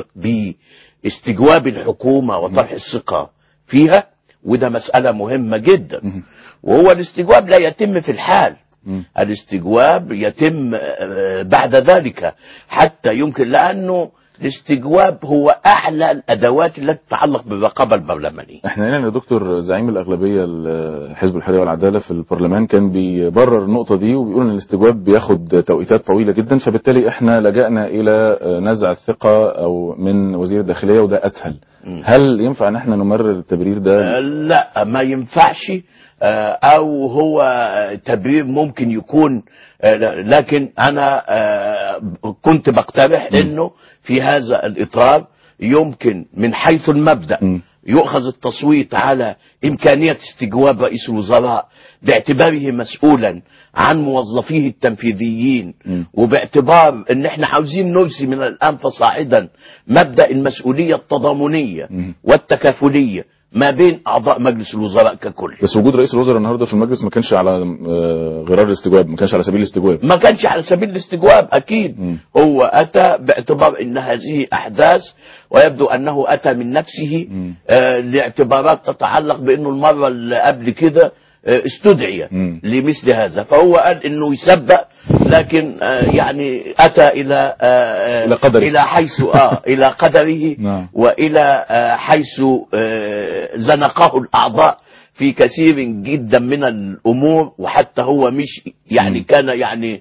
باستجواب الحكومة وطرح الثقة فيها وده مسألة مهمة جدا وهو الاستجواب لا يتم في الحال الاستجواب يتم آه، بعد ذلك حتى يمكن لأنه الاستجواب هو أعلى الأدوات التي تتعلق بالرقابة البرلمانية احنا هنا يا دكتور زعيم الاغلبيه ال- حزب الحريه والعداله في البرلمان كان بيبرر النقطه دي وبيقول ان الاستجواب بياخد توقيتات طويله جدا فبالتالي احنا لجأنا الى نزع الثقه او من وزير الداخليه وده اسهل هل ينفع ان احنا نمرر التبرير ده لا ما ينفعش آه، او هو آه، تبرير ممكن يكون آه، لا- لكن انا آه، كنت بقترح انه في هذا الاطار يمكن من حيث المبدا يؤخذ التصويت على امكانيه استجواب رئيس الوزراء باعتباره مسؤولا عن موظفيه التنفيذيين وباعتبار ان احنا عاوزين نرسي من الان فصاعدا مبدا المسؤوليه التضامنيه والتكافليه ما بين اعضاء مجلس الوزراء ككل بس وجود رئيس الوزراء النهارده في المجلس ما كانش على آه، غرار الاستجواب ما كانش على سبيل الاستجواب ما كانش على سبيل الاستجواب اكيد هو اتى باعتبار ان هذه احداث ويبدو انه اتى من نفسه آه لاعتبارات تتعلق بانه المره اللي قبل كده آه استدعي لمثل هذا فهو قال انه يسبق لكن آه يعني اتى الى آه إلى قدره. الى حيث اه الى قدره نعم والى آه، حيث آه، زنقه الاعضاء في كثير جدا من الامور وحتى هو مش يعني كان يعني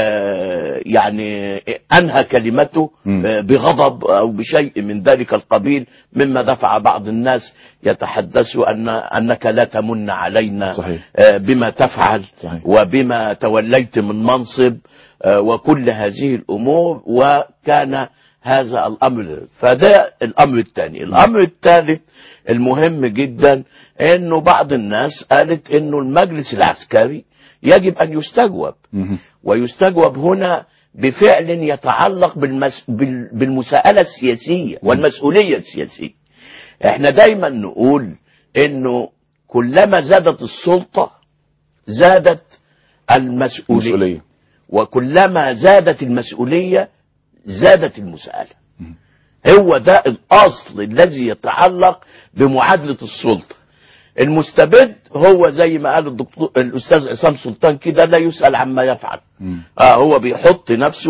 آه يعني انهى كلمته آه بغضب او بشيء من ذلك القبيل مما دفع بعض الناس يتحدثوا ان انك لا تمن علينا صحيح. آه بما تفعل صحيح. وبما توليت من منصب آه، وكل هذه الامور وكان هذا الامر فده الامر الثاني الامر الثالث المهم جدا انه بعض الناس قالت انه المجلس العسكري يجب ان يستجوب ويستجوب هنا بفعل يتعلق بالمس... بال... بالمساءلة السياسية والمسؤولية السياسية احنا دايما نقول انه كلما زادت السلطة زادت المسؤولية مسؤولية. وكلما زادت المسؤولية زادت المساءلة هو ده الأصل الذي يتعلق بمعادلة السلطة المستبد هو زي ما قال الدكتور الأستاذ عصام سلطان كده لا يسأل عما يفعل آه هو بيحط نفسه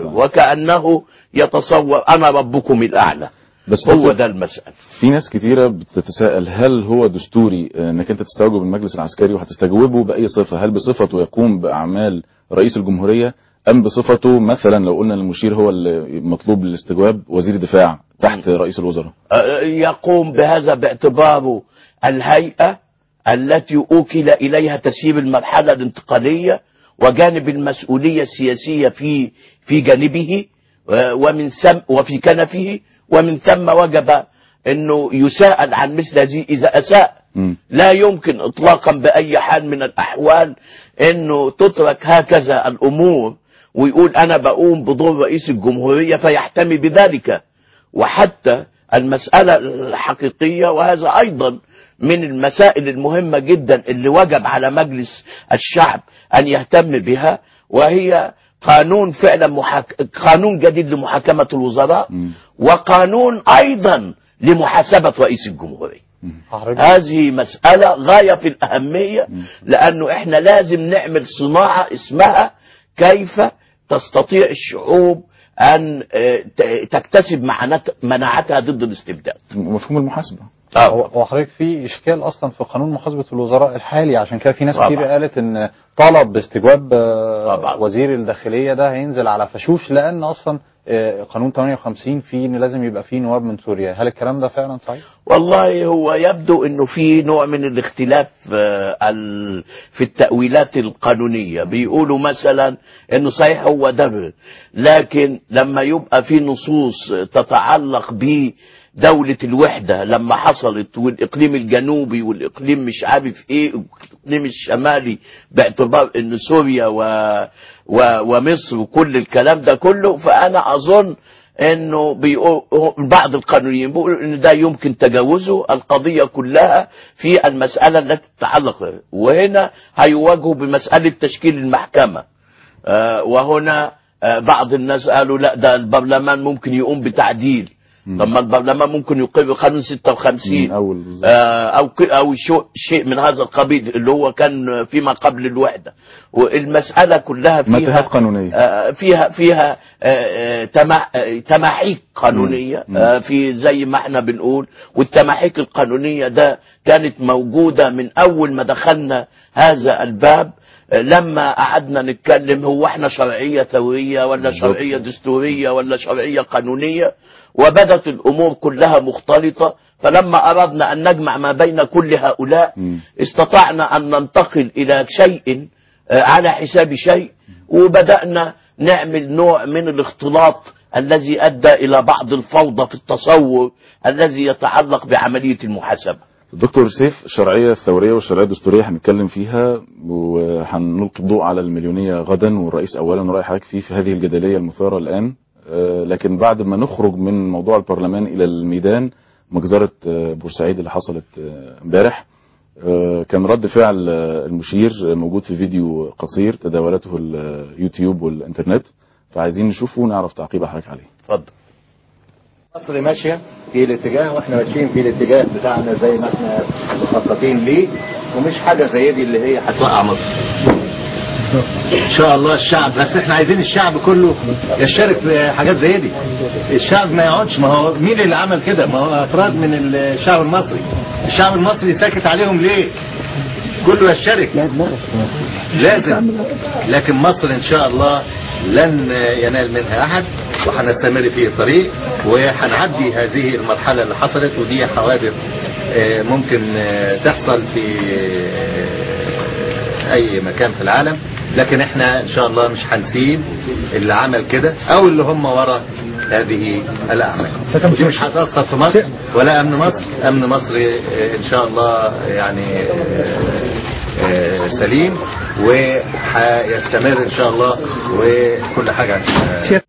وكأنه يتصور أنا ربكم الأعلى بس هو دكتور، ده المسألة في ناس كتيرة بتتساءل هل هو دستوري آه، انك انت تستوجب المجلس العسكري وهتستجوبه بأي صفة هل بصفته يقوم بأعمال رئيس الجمهورية أم بصفته مثلا لو قلنا المشير هو اللي مطلوب للاستجواب وزير دفاع تحت رئيس الوزراء آه، يقوم بهذا باعتباره الهيئة التي أوكل إليها تسيير المرحلة الانتقالية وجانب المسؤولية السياسية في في جانبه آه، ومن ثم وفي كنفه ومن ثم وجب أنه يساءل عن مثل هذه إذا أساء لا يمكن إطلاقا بأي حال من الأحوال أنه تترك هكذا الأمور ويقول أنا بقوم بدور رئيس الجمهورية فيحتمي بذلك وحتى المسألة الحقيقية وهذا أيضا من المسائل المهمة جدا اللي وجب على مجلس الشعب أن يهتم بها وهي قانون فعلا محاك... قانون جديد لمحاكمة الوزراء وقانون أيضا لمحاسبة رئيس الجمهورية هذه مسألة غاية في الأهمية لأنه إحنا لازم نعمل صناعة اسمها كيف تستطيع الشعوب أن آه، ت- تكتسب معنات- مناعتها ضد الاستبداد ومفهوم المحاسبة هو هو حضرتك في اشكال اصلا في قانون محاسبه الوزراء الحالي عشان كده في ناس طبعا. كتير قالت ان طلب باستجواب آه، وزير الداخليه ده هينزل على فشوش لان اصلا آه، قانون 58 فيه ان لازم يبقى فيه نواب من سوريا هل الكلام ده فعلا صحيح؟ والله هو يبدو انه في نوع من الاختلاف آه، ال- في التأويلات القانونية بيقولوا مثلا انه صحيح هو ده لكن لما يبقى في نصوص تتعلق ب دولة الوحدة لما حصلت والإقليم الجنوبي والإقليم مش عارف إيه الإقليم الشمالي باعتبار إن سوريا و... و... ومصر وكل الكلام ده كله فأنا أظن انه بيقول بعض القانونيين بيقولوا ان ده يمكن تجاوزه القضيه كلها في المساله التي تتعلق وهنا هيواجهوا بمساله تشكيل المحكمه آه، وهنا آه، بعض الناس قالوا لا ده البرلمان ممكن يقوم بتعديل لما البرلمان ممكن يقيم قانون 56 آه، او ك- او شو- شيء من هذا القبيل اللي هو كان فيما قبل الوحده والمساله كلها فيها متاهات قانونية آه، فيها فيها آه، آه، تما- آه، تماحيك قانونيه آه، في زي ما احنا بنقول والتماحيك القانونيه ده كانت موجوده من اول ما دخلنا هذا الباب آه، لما قعدنا نتكلم هو احنا شرعيه ثوريه ولا شرعيه دستوريه ولا شرعيه قانونيه وبدت الامور كلها مختلطه فلما اردنا ان نجمع ما بين كل هؤلاء استطعنا ان ننتقل الى شيء آه، على حساب شيء وبدأنا نعمل نوع من الاختلاط الذي أدى إلى بعض الفوضى في التصور الذي يتعلق بعملية المحاسبة دكتور سيف الشرعية الثورية والشرعية الدستورية هنتكلم فيها وهنلقي الضوء على المليونية غدا والرئيس أولا ورأي حضرتك فيه في هذه الجدلية المثارة الآن آه، لكن بعد ما نخرج من موضوع البرلمان إلى الميدان مجزرة آه، بورسعيد اللي حصلت آه، امبارح آه، كان رد فعل آه، المشير موجود في فيديو قصير تداولته اليوتيوب والإنترنت فعايزين نشوفه ونعرف تعقيب حضرتك عليه اتفضل مصر ماشية في الاتجاه واحنا ماشيين في الاتجاه بتاعنا زي ما احنا مخططين ليه ومش حاجة زي دي اللي هي هتوقع مصر ان شاء الله الشعب بس احنا عايزين الشعب كله يشارك في حاجات زي دي الشعب ما يقعدش ما هو مين اللي عمل كده ما هو افراد من الشعب المصري الشعب المصري ساكت عليهم ليه كله يشارك لازم لكن مصر ان شاء الله لن ينال منها احد وهنستمر في الطريق وهنعدي هذه المرحله اللي حصلت ودي حوادث آه، ممكن آه، تحصل في آه، اي مكان في العالم لكن احنا ان شاء الله مش هنسيب اللي عمل كده او اللي هم ورا هذه الاعمال ودي مش هتاثر في مصر ولا امن مصر امن مصر آه، ان شاء الله يعني آه، آه، سليم وهيستمر ان شاء الله وكل حاجه آه،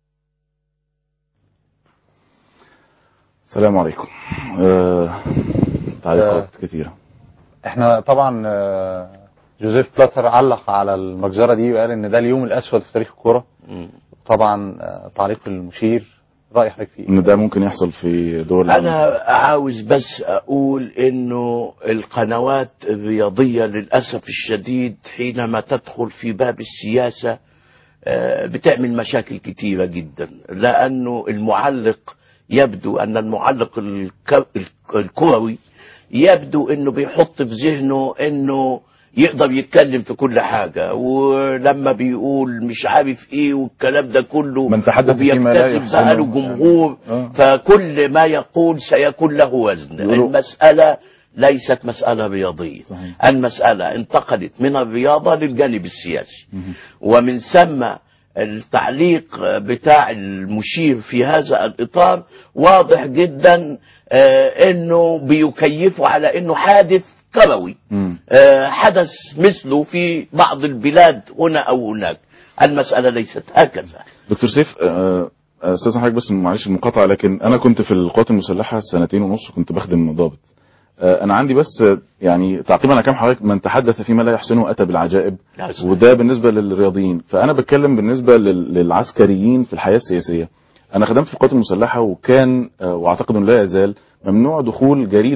السلام عليكم آه، تعليقات كثيرة احنا طبعا آه، جوزيف بلاتر علق على المجزره دي وقال ان ده اليوم الاسود في تاريخ الكوره طبعا آه، تعليق المشير راي حضرتك فيه ان ده ممكن يحصل في دول العالم أنا عاوز بس أقول إنه القنوات الرياضية للأسف الشديد حينما تدخل في باب السياسة آه، بتعمل مشاكل كتيرة جدا لأنه المعلق يبدو أن المعلق الك- الك- الكروي يبدو أنه بيحط في ذهنه أنه يقدر يتكلم في كل حاجة ولما بيقول مش عارف ايه والكلام ده كله من تحدث فيما لا وبيكتسب يحسنه. بقى له جمهور آه. فكل ما يقول سيكون له وزن يقولوا- المسألة ليست مسألة رياضية المسألة انتقلت من الرياضة للجانب السياسي ومن ثم التعليق بتاع المشير في هذا الإطار واضح جدا آه، انه بيكيفه على انه حادث كروي مم. آه، حدث مثله في بعض البلاد هنا او هناك المسألة ليست هكذا دكتور سيف آه، آه، استاذ حضرتك بس معلش المقاطعه لكن انا كنت في القوات المسلحه سنتين ونص كنت بخدم ضابط آه، انا عندي بس آه، يعني تعقيبا على كلام حضرتك من تحدث فيما لا يحسنه اتى بالعجائب لا، صحيح. وده بالنسبه للرياضيين فانا بتكلم بالنسبه لل- للعسكريين في الحياه السياسيه انا خدمت في القوات المسلحه وكان آه، واعتقد انه لا يزال ممنوع دخول جريده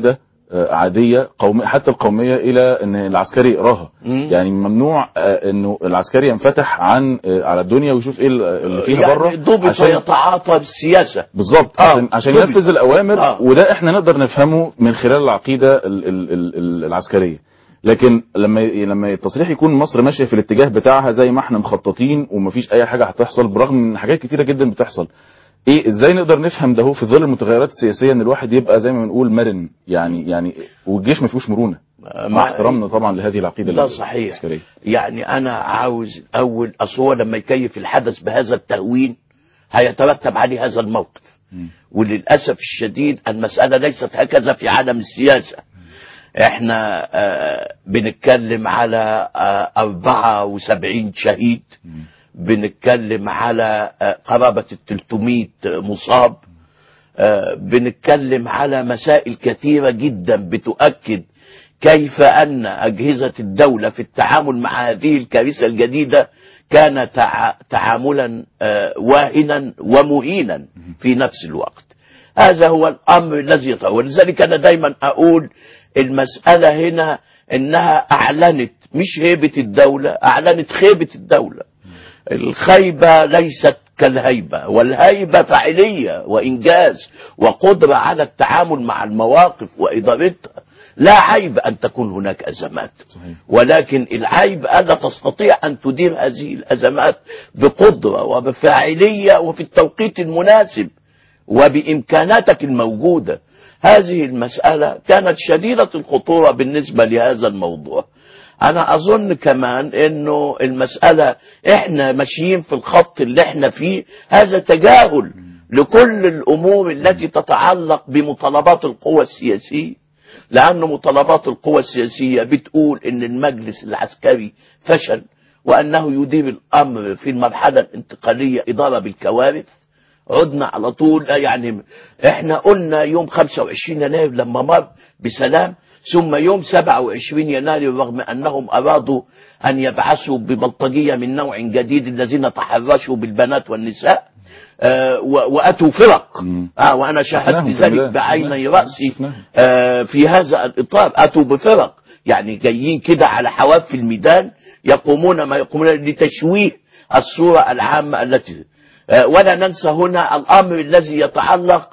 آه، عاديه قوميه حتى القوميه الى ان العسكري يقراها مم. يعني ممنوع آه، انه العسكري ينفتح عن آه، على الدنيا ويشوف ايه اللي فيها يعني بره ضبط ويتعاطى بالسياسه بالظبط آه، عشان عشان ضبط. ينفذ الاوامر آه. وده احنا نقدر نفهمه من خلال العقيده ال ال ال ال العسكريه لكن لما ي- لما التصريح يكون مصر ماشيه في الاتجاه بتاعها زي ما احنا مخططين ومفيش اي حاجه هتحصل برغم من حاجات كتيره جدا بتحصل ايه ازاي نقدر نفهم ده هو في ظل المتغيرات السياسيه ان الواحد يبقى زي ما بنقول مرن يعني يعني والجيش ما فيهوش مرونه مع احترامنا طبعا لهذه العقيده ده العسكريه صحيح يعني انا عاوز اول اصل هو لما يكيف الحدث بهذا التهوين هيترتب عليه هذا الموقف وللاسف الشديد المساله ليست هكذا في عالم السياسه احنا آه بنتكلم على آه 74 شهيد بنتكلم على آه قرابه ال 300 مصاب آه بنتكلم على مسائل كثيره جدا بتؤكد كيف أن أجهزة الدولة في التعامل مع هذه الكارثة الجديدة كان تع... تعاملا آه، واهنا ومهينا في نفس الوقت هذا هو الأمر الذي يطرأ ولذلك أنا دايما أقول المسألة هنا إنها أعلنت مش هيبة الدولة أعلنت خيبة الدولة الخيبة ليست كالهيبة والهيبة فاعلية وإنجاز وقدرة على التعامل مع المواقف وإدارتها لا عيب أن تكون هناك أزمات ولكن العيب ألا تستطيع أن تدير هذه الأزمات بقدرة وبفاعلية وفي التوقيت المناسب وبإمكاناتك الموجودة هذه المسألة كانت شديدة الخطورة بالنسبة لهذا الموضوع أنا أظن كمان أنه المسألة إحنا ماشيين في الخط اللي إحنا فيه هذا تجاهل لكل الأمور التي تتعلق بمطالبات القوى السياسية لأن مطالبات القوى السياسية بتقول أن المجلس العسكري فشل وأنه يدير الأمر في المرحلة الانتقالية إدارة بالكوارث عدنا على طول يعني احنا قلنا يوم 25 يناير لما مر بسلام ثم يوم 27 يناير رغم انهم ارادوا ان يبعثوا ببلطجيه من نوع جديد الذين تحرشوا بالبنات والنساء آه و- واتوا فرق آه وانا شاهدت شفناهم في ذلك البلاد. بعيني راسي آه في هذا الاطار اتوا بفرق يعني جايين كده على حواف في الميدان يقومون ما يقومون لتشويه الصوره العامه التي آه، ولا ننسى هنا الامر الذي يتعلق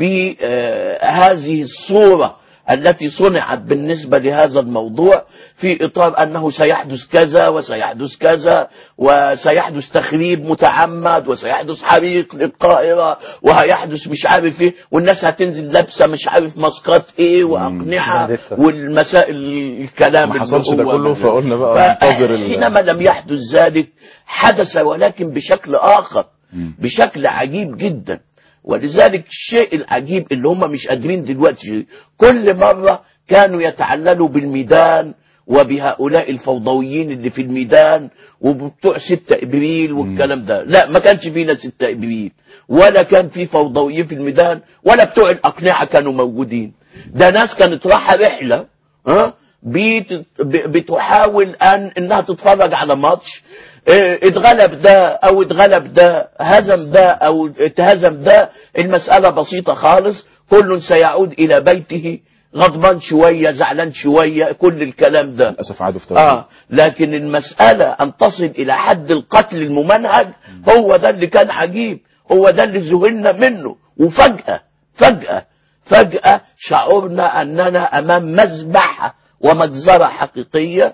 بهذه الصوره التي صنعت بالنسبه لهذا الموضوع في اطار انه سيحدث كذا وسيحدث كذا وسيحدث تخريب متعمد وسيحدث حريق للقاهره وهيحدث مش عارف ايه والناس هتنزل لابسه مش عارف ماسكات ايه واقنعه والمسائل الكلام ما اللي حصلش ده هو كله من- فقلنا بقى ننتظر ال- حينما لم يحدث ذلك حدث ولكن بشكل آخر بشكل عجيب جدا ولذلك الشيء العجيب اللي هم مش قادرين دلوقتي كل مرة كانوا يتعللوا بالميدان وبهؤلاء الفوضويين اللي في الميدان وبتوع 6 ابريل والكلام ده لا ما كانش فينا 6 ابريل ولا كان في فوضويين في الميدان ولا بتوع الاقنعه كانوا موجودين ده ناس كانت رايحه رحله ها بت- ب- بتحاول ان انها تتفرج على ماتش اه، اتغلب ده او اتغلب ده هزم ده او اتهزم ده المسألة بسيطة خالص كل سيعود الى بيته غضبان شوية زعلان شوية كل الكلام ده للاسف عادوا في اه لكن المسألة ان تصل الى حد القتل الممنهج هو ده اللي كان عجيب هو ده اللي ذهلنا منه وفجأة فجأة فجأة شعرنا اننا امام مذبحة ومجزرة حقيقية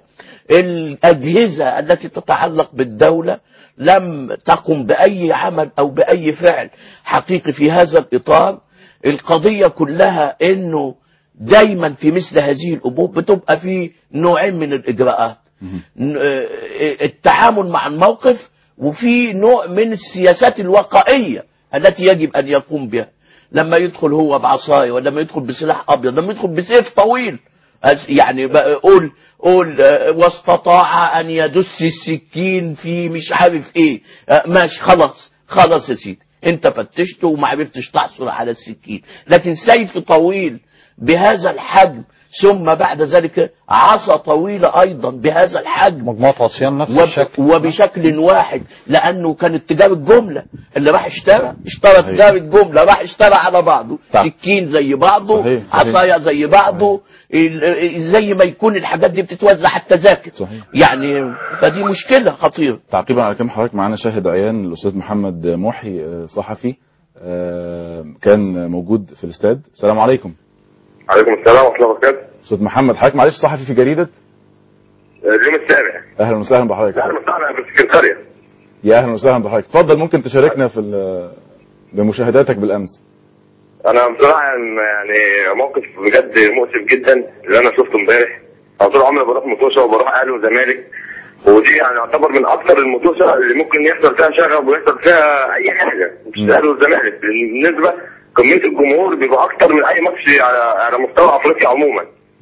الأجهزة التي تتعلق بالدولة لم تقم بأي عمل أو بأي فعل حقيقي في هذا الإطار القضية كلها أنه دايما في مثل هذه الأمور بتبقى في نوعين من الإجراءات ن- آه، التعامل مع الموقف وفي نوع من السياسات الوقائية التي يجب أن يقوم بها لما يدخل هو بعصاية ولما يدخل بسلاح أبيض لما يدخل بسيف طويل أس- يعني بقى قول قول آه، واستطاع ان يدس السكين في مش عارف ايه آه، ماشي خلاص خلاص يا سيدي انت فتشته وما عرفتش تحصل على السكين لكن سيف طويل بهذا الحجم ثم بعد ذلك عصا طويلة أيضا بهذا الحجم مجموعة عصيان نفس وب- الشكل وبشكل واحد لأنه كانت تجارة جملة اللي راح اشترى اشترى صحيح. تجارة جملة راح اشترى على بعضه صح. سكين زي بعضه صحيح، صحيح. عصايا زي بعضه ال- زي ما يكون الحاجات دي بتتوزع على التذاكر صحيح. يعني فدي مشكلة خطيرة تعقيبا على كلام حضرتك معانا شاهد عيان الاستاذ محمد محي آه، صحفي آه، كان موجود في الاستاد السلام عليكم عليكم السلام ورحمه الله وبركاته استاذ محمد حضرتك معلش صحفي في جريده اليوم السابع اهلا وسهلا بحضرتك اهلا وسهلا بالسكرتاريه يا اهلا وسهلا بحضرتك اتفضل ممكن تشاركنا في ال- بمشاهداتك بالامس انا بصراحه يعني موقف بجد مؤسف جدا اللي انا شفته امبارح انا طول عمري بروح مطوشه وبروح اهلي وزمالك ودي يعني يعتبر من اكثر المطوشه اللي ممكن يحصل فيها شغب ويحصل فيها اي حاجه مش الاهلي والزمالك بالنسبه كميه الجمهور بيبقى اكتر من اي ماتش على على مستوى افريقيا عموما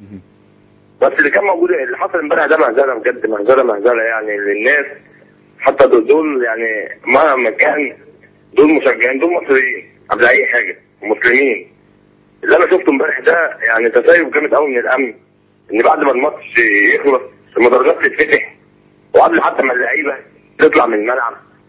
بس اللي كان موجود اللي حصل امبارح ده مهزله بجد مهزله مهزله يعني للناس حتى دول- دول يعني مهما كان دول مشجعين دول مصريين قبل اي حاجه ومسلمين اللي انا شفته امبارح ده يعني تسيب جامد قوي من الامن ان بعد ما الماتش يخلص المدرجات تتفتح وقبل حتى ما اللعيبه تطلع من الملعب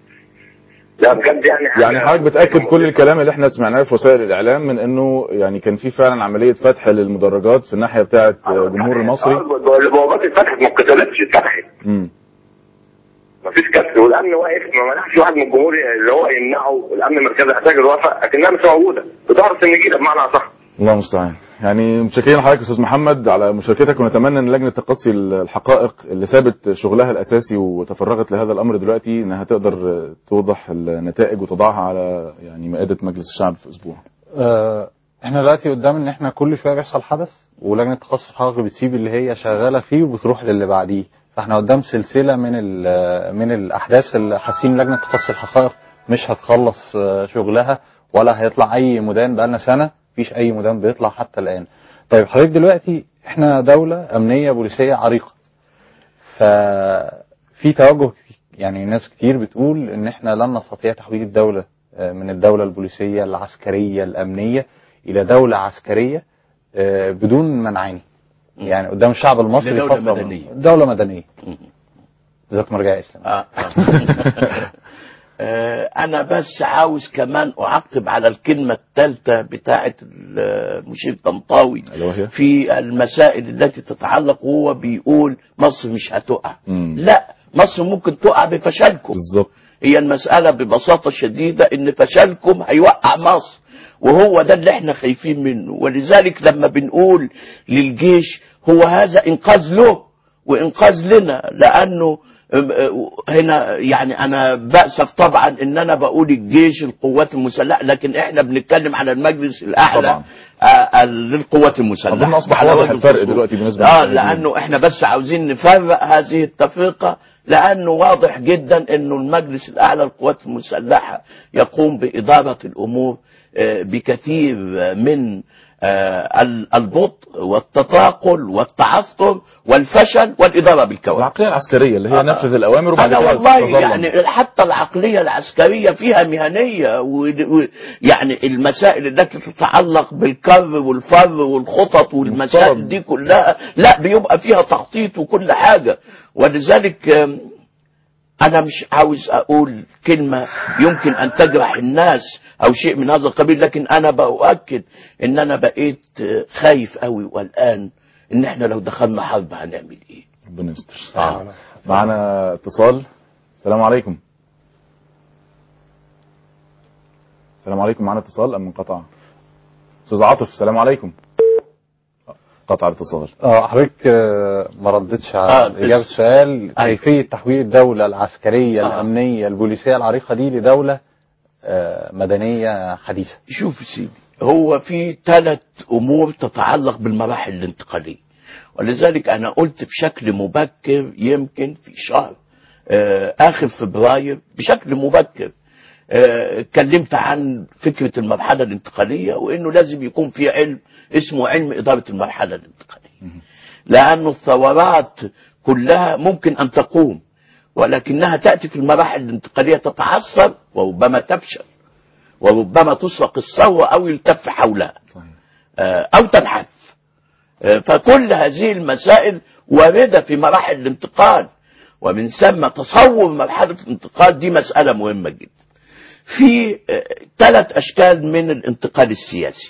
لا بجد يعني حاجة- يعني حضرتك بتاكد كل الكلام اللي احنا سمعناه في وسائل الاعلام من انه يعني كان في فعلا عمليه فتح للمدرجات في الناحيه بتاعه الجمهور المصري آه، البوابات اتفتحت ما اتقتلتش اتفتحت امم مفيش كسر والامن واقف ما منعش واحد من الجمهور اللي هو يمنعه الامن المركزي احتاج الوقفه لكنها مش موجوده بتعرف النجيله بمعنى اصح الله المستعان يعني متشكرين لحضرتك يا استاذ محمد على مشاركتك ونتمنى ان لجنه تقصي الحقائق اللي سابت شغلها الاساسي وتفرغت لهذا الامر دلوقتي انها تقدر توضح النتائج وتضعها على يعني مائده مجلس الشعب في اسبوع آه، احنا دلوقتي قدام ان احنا كل شويه بيحصل حدث ولجنه تخصص الحقائق بتسيب اللي هي شغاله فيه وبتروح للي بعديه فاحنا قدام سلسله من ال- من الاحداث اللي حاسين لجنه تخصص الحقائق مش هتخلص آه، شغلها ولا هيطلع اي مدان بقالنا سنه مفيش اي مدان بيطلع حتى الان طيب حضرتك دلوقتي احنا دوله امنيه بوليسيه عريقه ففي توجه يعني ناس كتير بتقول ان احنا لن نستطيع تحويل الدولة آه، من الدولة البوليسية العسكرية الامنية الى دولة عسكرية آه، بدون منعاني يعني قدام الشعب المصري لدولة فترة- مدنية. دولة مدنية ذات مرجع اسلام آه. آه، انا بس عاوز كمان اعقب على الكلمة الثالثة بتاعة المشير طنطاوي اللي وهي في المسائل التي تتعلق وهو بيقول مصر مش هتقع مم. لا مصر ممكن تقع بفشلكم بالظبط هي المسألة ببساطة شديدة ان فشلكم هيوقع مصر وهو ده اللي احنا خايفين منه ولذلك لما بنقول للجيش هو هذا انقاذ له وانقاذ لنا لانه ام- اه هنا يعني انا بأسف طبعا ان انا بقول الجيش القوات المسلحة لكن احنا بنتكلم على المجلس الاعلى طبعا. آه، للقوات المسلحة أظن أصبح على واضح وجه الفرق الخصوص. دلوقتي بالنسبة اه للمشاهدين. لانه احنا بس عاوزين نفرق هذه التفرقة لانه واضح جدا انه المجلس الاعلى للقوات المسلحة يقوم بادارة الامور آه، بكثير من آه، ال- البطء والتطاقل والتعثر والفشل والاداره بالكوارث العقليه العسكريه اللي هي نفذ الاوامر وبعد انا كده والله تتظلم. يعني حتى العقليه العسكريه فيها مهنيه ويعني المسائل التي تتعلق بالكر والفر والخطط والمسائل مفترض. دي كلها لا بيبقى فيها تخطيط وكل حاجه ولذلك آم، انا مش عاوز اقول كلمه يمكن ان تجرح الناس او شيء من هذا القبيل لكن انا باؤكد ان انا بقيت آه، خايف قوي والان ان احنا لو دخلنا حرب هنعمل ايه ربنا يستر آه. معنا اتصال السلام عليكم السلام عليكم معنا اتصال ام انقطع استاذ عاطف السلام عليكم قطع الاتصال اه حضرتك آه، ما ردتش على آه، اجابه بس- سؤال كيفيه تحويل الدوله العسكريه الامنيه البوليسيه العريقه دي لدوله آه، مدنيه حديثه شوف يا سيدي هو في ثلاث امور تتعلق بالمراحل الانتقاليه ولذلك انا قلت بشكل مبكر يمكن في شهر آه، اخر فبراير بشكل مبكر آه، اتكلمت عن فكره المرحله الانتقاليه وانه لازم يكون في علم اسمه علم اداره المرحله الانتقاليه لأن الثورات كلها ممكن أن تقوم ولكنها تأتي في المراحل الانتقالية تتعثر وربما تفشل وربما تسرق الثورة أو يلتف حولها آه، أو تنحف آه، فكل هذه المسائل واردة في مراحل الانتقال ومن ثم تصور مرحلة الانتقال دي مسألة مهمة جدا في ثلاث أشكال من الانتقال السياسي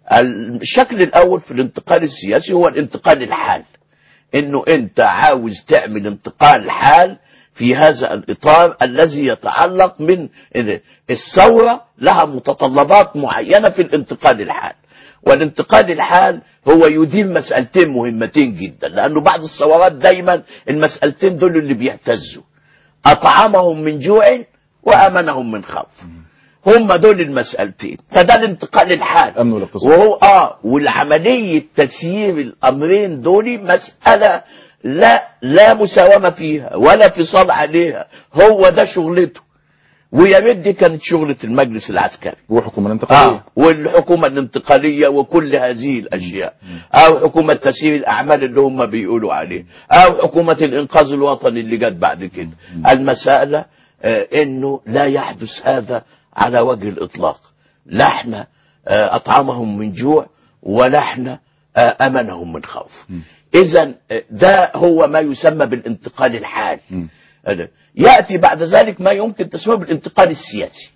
الشكل الأول في الانتقال السياسي هو الانتقال الحال انه انت عاوز تعمل انتقال حال في هذا الاطار الذي يتعلق من إن الثوره لها متطلبات معينه في الانتقال الحال والانتقال الحال هو يدير مسألتين مهمتين جدا لأنه بعد الثورات دايما المسألتين دول اللي بيهتزوا أطعمهم من جوع وأمنهم من خوف هم دول المسألتين فده الانتقال الحال امن والاقتصاد وهو اه والعملية تسيير الأمرين دول مسألة لا لا مساومة فيها ولا فصال عليها هو ده شغلته ويا ريت دي كانت شغلة المجلس العسكري وحكومة الانتقالية آه والحكومة الانتقالية وكل هذه الأشياء أو حكومة تسيير الأعمال اللي هم بيقولوا عليه أو حكومة الإنقاذ الوطني اللي جت بعد كده المسألة آه إنه لا يحدث هذا على وجه الإطلاق لا احنا آه أطعمهم من جوع ولا احنا آه أمنهم من خوف إذا ده هو ما يسمى بالانتقال الحالي هذا. يأتي بعد ذلك ما يمكن تسميه بالانتقال السياسي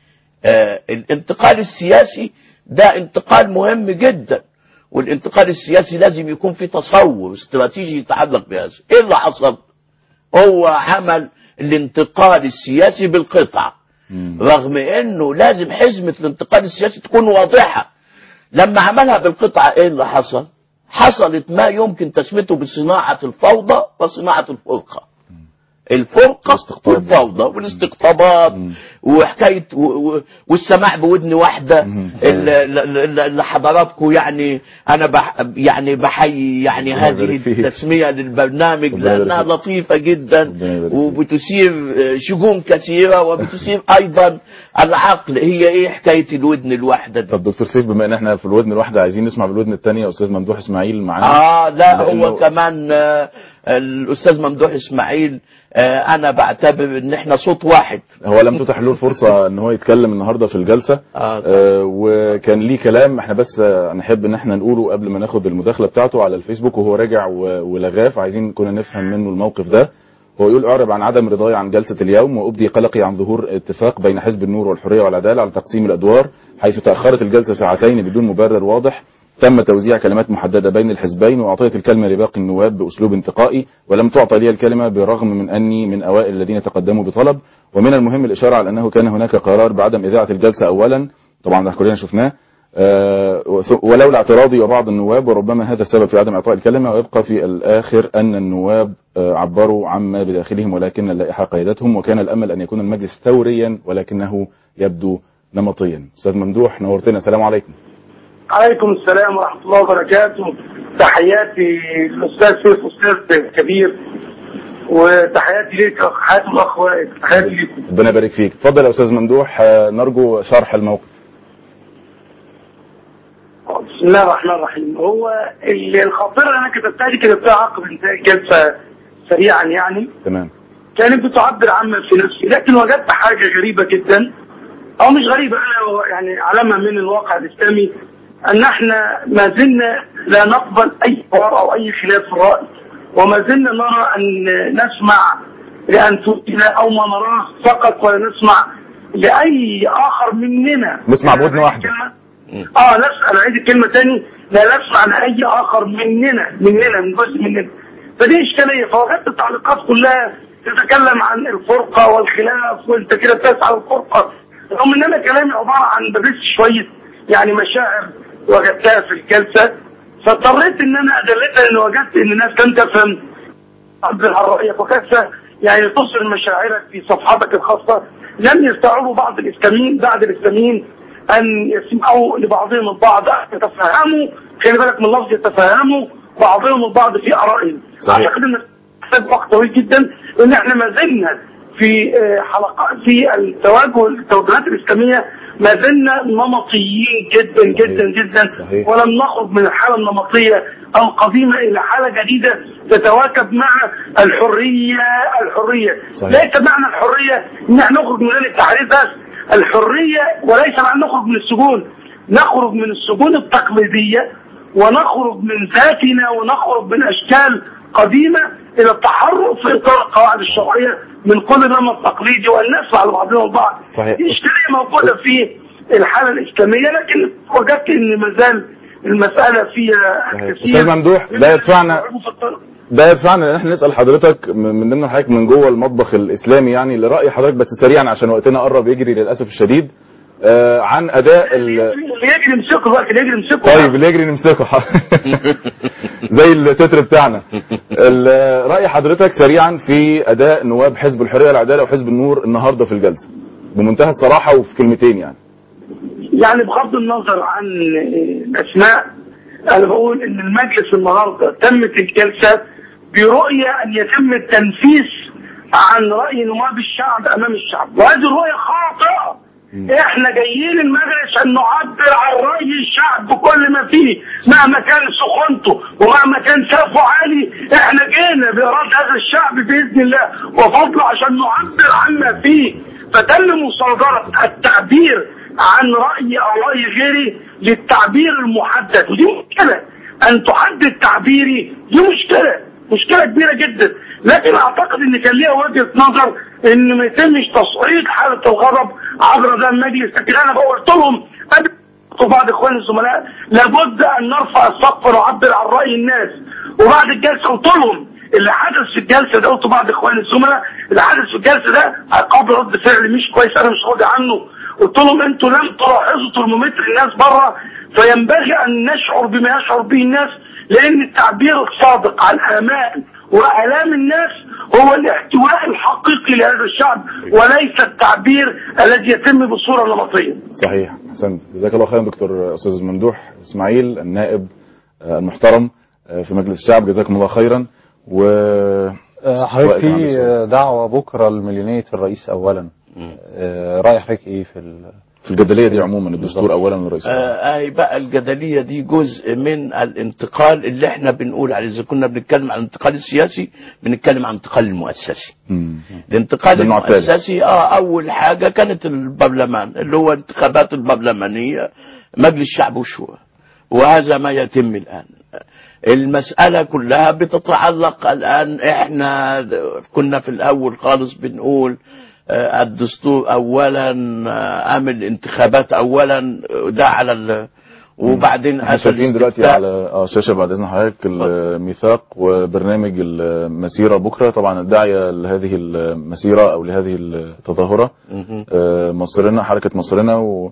آه الانتقال السياسي ده انتقال مهم جدا والانتقال السياسي لازم يكون في تصور استراتيجي يتعلق بهذا ايه اللي حصل هو عمل الانتقال السياسي بالقطع رغم انه لازم حزمة الانتقال السياسي تكون واضحة لما عملها بالقطعة ايه اللي حصل حصلت ما يمكن تسميته بصناعة الفوضى وصناعة الفرقة الفرقة والفوضى والاستقطابات وحكاية و- و- والسماع بودن واحدة اللي- اللي اللي حضراتكم يعني أنا بح يعني بحيي يعني ربنا هذه يبارك فيك. التسمية للبرنامج ربنا يبارك لأنها فيك. لطيفة جدا ربنا يبارك فيك. وبتثير شجون كثيرة وبتثير أيضا العقل هي إيه حكاية الودن الواحدة دي طب دكتور سيف بما ان احنا في الودن الواحده عايزين نسمع بالودن الثانيه استاذ ممدوح اسماعيل معانا اه لا لأنه- هو كمان آه، الاستاذ ممدوح اسماعيل آه، انا بعتبر ان احنا صوت واحد هو لم تتح له الفرصه ان هو يتكلم النهارده في الجلسه آه. آه وكان ليه كلام احنا بس آه، نحب ان احنا نقوله قبل ما ناخد المداخله بتاعته على الفيسبوك وهو راجع و- ولغاه فعايزين كنا نفهم منه الموقف ده هو يقول اعرب عن عدم رضاي عن جلسه اليوم وابدي قلقي عن ظهور اتفاق بين حزب النور والحريه والعداله على تقسيم الادوار حيث تاخرت الجلسه ساعتين بدون مبرر واضح تم توزيع كلمات محددة بين الحزبين وأعطيت الكلمة لباقي النواب بأسلوب انتقائي ولم تعطى لي الكلمة بالرغم من أني من أوائل الذين تقدموا بطلب ومن المهم الإشارة على أنه كان هناك قرار بعدم إذاعة الجلسة أولا طبعا ده كلنا شفناه آه، وث- ولولا اعتراضي وبعض النواب وربما هذا السبب في عدم إعطاء الكلمة ويبقى في الآخر أن النواب آه، عبروا عما بداخلهم ولكن اللائحة قيدتهم وكان الأمل أن يكون المجلس ثوريا ولكنه يبدو نمطيا أستاذ ممدوح نورتنا السلام عليكم عليكم السلام ورحمة الله وبركاته تحياتي للأستاذ سيف أستاذ كبير وتحياتي ليك أخ حاتم أخ وائل تحياتي ليكم ربنا يبارك فيك اتفضل يا استاذ ممدوح آه، نرجو شرح الموقف بسم الله الرحمن الرحيم هو ال- الخطيرة اللي أنا كتبتها دي كتبتها عقب انتهاء الجلسة سريعا يعني تمام كانت بتعبر عما في نفسي لكن وجدت حاجة غريبة جدا أو مش غريبة أنا يعني علامة من الواقع الإسلامي أن احنا ما زلنا لا نقبل أي حوار أو أي خلاف في الرأي وما زلنا نرى أن نسمع لأنفسنا أو ما نراه فقط ولا نسمع لأي آخر مننا نسمع بودن واحدة اه نسأل عيد الكلمة تاني لا نسمع لأي آخر مننا مننا من جزء مننا فدي إشكالية فوجدت التعليقات كلها تتكلم عن الفرقة والخلاف وانت كده بتسعى للفرقة رغم ان انا كلامي عبارة عن بدرس شوية يعني مشاعر وجدتها في الجلسة فاضطريت ان انا ادلتها ان وجدت ان الناس لم تفهم عبد الرأي وكيف يعني تصل مشاعرك في صفحاتك الخاصة لم يستوعبوا بعض الاسلاميين بعض الاسلاميين ان يسمعوا لبعضهم البعض أن يتفهموا خلي بالك من لفظ يتفهموا بعضهم البعض في ارائهم صحيح. اعتقد ان محتاج وقت طويل جدا ان احنا ما زلنا في آه، حلقات في التواجه التوجهات الاسلاميه ما زلنا نمطيين جدا جدا جدا صحيح. ولم نخرج من الحاله النمطيه القديمه الى حاله جديده تتواكب مع الحريه الحريه صحيح. ليس معنى الحريه ان احنا نخرج من التعريف بس الحريه وليس معنى نخرج من السجون نخرج من السجون التقليديه ونخرج من ذاتنا ونخرج من اشكال قديمه الى التحرك في اطار القواعد الشرعيه من كل الامر التقليدي وان نسمع لبعضنا البعض صحيح. دي اشكاليه موجوده في الحاله الاسلاميه لكن وجدت ان ما زال المساله فيها كثير استاذ ممدوح ده يدفعنا ده يدفعنا ان احنا نسال حضرتك من من ضمن حضرتك من جوه المطبخ الاسلامي يعني لراي حضرتك بس سريعا عشان وقتنا قرب يجري للاسف الشديد آه عن اداء ال... اللي يجري نمسكه بقى اللي يجري نمسكه طيب اللي يجري نمسكه زي التتر بتاعنا ال- راي حضرتك سريعا في اداء نواب حزب الحريه والعداله وحزب النور النهارده في الجلسه بمنتهى الصراحه وفي كلمتين يعني يعني بغض النظر عن الاسماء انا بقول ان المجلس النهارده تمت الجلسه برؤيه ان يتم التنفيذ عن راي نواب الشعب امام الشعب وهذه الرؤيه خاطئه احنا جايين المجلس عشان نعبر عن راي الشعب بكل ما فيه مهما كان سخونته ومهما كان سقفه عالي احنا جينا باراده هذا الشعب باذن الله وفضله عشان نعبر عما فيه فتم مصادره التعبير عن رايي او راي غيري للتعبير المحدد ودي مشكله ان تحدد تعبيري دي مشكله مشكله كبيره جدا لكن اعتقد ان كان ليها وجهه نظر ان ما يتمش تصعيد حاله الغضب عبر ده المجلس لكن انا قلت لهم قبل بعض اخواني الزملاء لابد ان نرفع السقف ونعبر عن راي الناس وبعد الجلسه قلت لهم اللي حدث في الجلسه ده قلت بعض اخواني الزملاء اللي حدث في الجلسه ده هيقابل رد فعل مش كويس انا مش راضي عنه قلت لهم انتوا لم تلاحظوا ترمومتر الناس بره فينبغي ان نشعر بما يشعر به الناس لان التعبير الصادق عن امال والام الناس هو الاحتواء الحقيقي لهذا الشعب وليس التعبير الذي يتم بصوره نمطيه. صحيح احسنت جزاك الله خيرا دكتور استاذ ممدوح اسماعيل النائب آه، المحترم آه، في مجلس الشعب جزاكم الله خيرا و آه، حضرتك وقت عندك في سؤال. آه، دعوة بكرة لمليونية الرئيس أولا آه، رأي حضرتك إيه في ال... في الجدليه دي عموما الدستور اولا والرئيس آه هي بقى الجدلية دي جزء من الانتقال اللي احنا بنقول عليه إذا كنا بنتكلم عن الانتقال السياسي بنتكلم عن الانتقال المؤسسي مم. الانتقال ده النوع الثالث. المؤسسي اه اول حاجة كانت البرلمان اللي هو انتخابات البرلمانية مجلس الشعب والشورى وهذا ما يتم الان المسألة كلها بتتعلق الآن احنا كنا في الأول خالص بنقول آه، الدستور أولا آه، أم الانتخابات أولا آه، ده على ال وبعدين احنا أتى شايفين دلوقتي الاستفتاء. على اه الشاشه بعد اذن حضرتك الميثاق وبرنامج المسيره بكره طبعا الداعيه لهذه المسيره او لهذه التظاهره مهم. آه، مصرنا حركه مصرنا و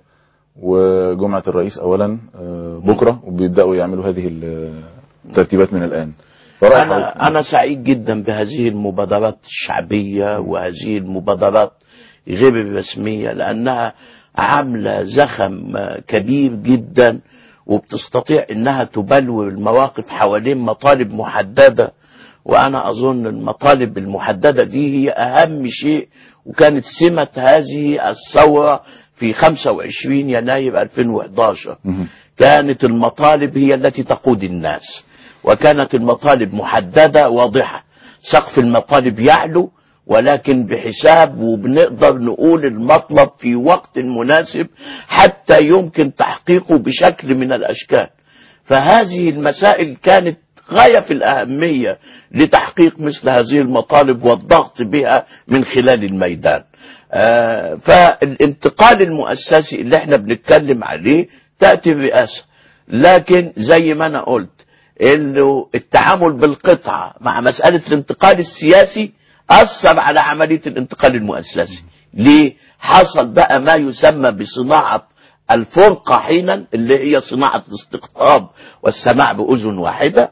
وجمعه الرئيس اولا آه، بكره وبيبداوا يعملوا هذه الترتيبات من الان فرأي حضرتك- أنا أنا سعيد جدا بهذه المبادرات الشعبية وهذه المبادرات غير الرسمية لأنها عاملة زخم كبير جدا وبتستطيع أنها تبلور المواقف حوالين مطالب محددة وأنا أظن المطالب المحددة دي هي أهم شيء وكانت سمة هذه الثورة في 25 يناير 2011 كانت المطالب هي التي تقود الناس وكانت المطالب محددة واضحة سقف المطالب يعلو ولكن بحساب وبنقدر نقول المطلب في وقت مناسب حتى يمكن تحقيقه بشكل من الأشكال فهذه المسائل كانت غاية في الأهمية لتحقيق مثل هذه المطالب والضغط بها من خلال الميدان آه، فالانتقال المؤسسي اللي احنا بنتكلم عليه تأتي الرئاسة لكن زي ما أنا قلت انه التعامل بالقطعة مع مسألة الانتقال السياسي أثر على عملية الانتقال المؤسسي ليه حصل بقى ما يسمى بصناعة الفرقة حينا اللي هي صناعة الاستقطاب والسماع بأذن واحدة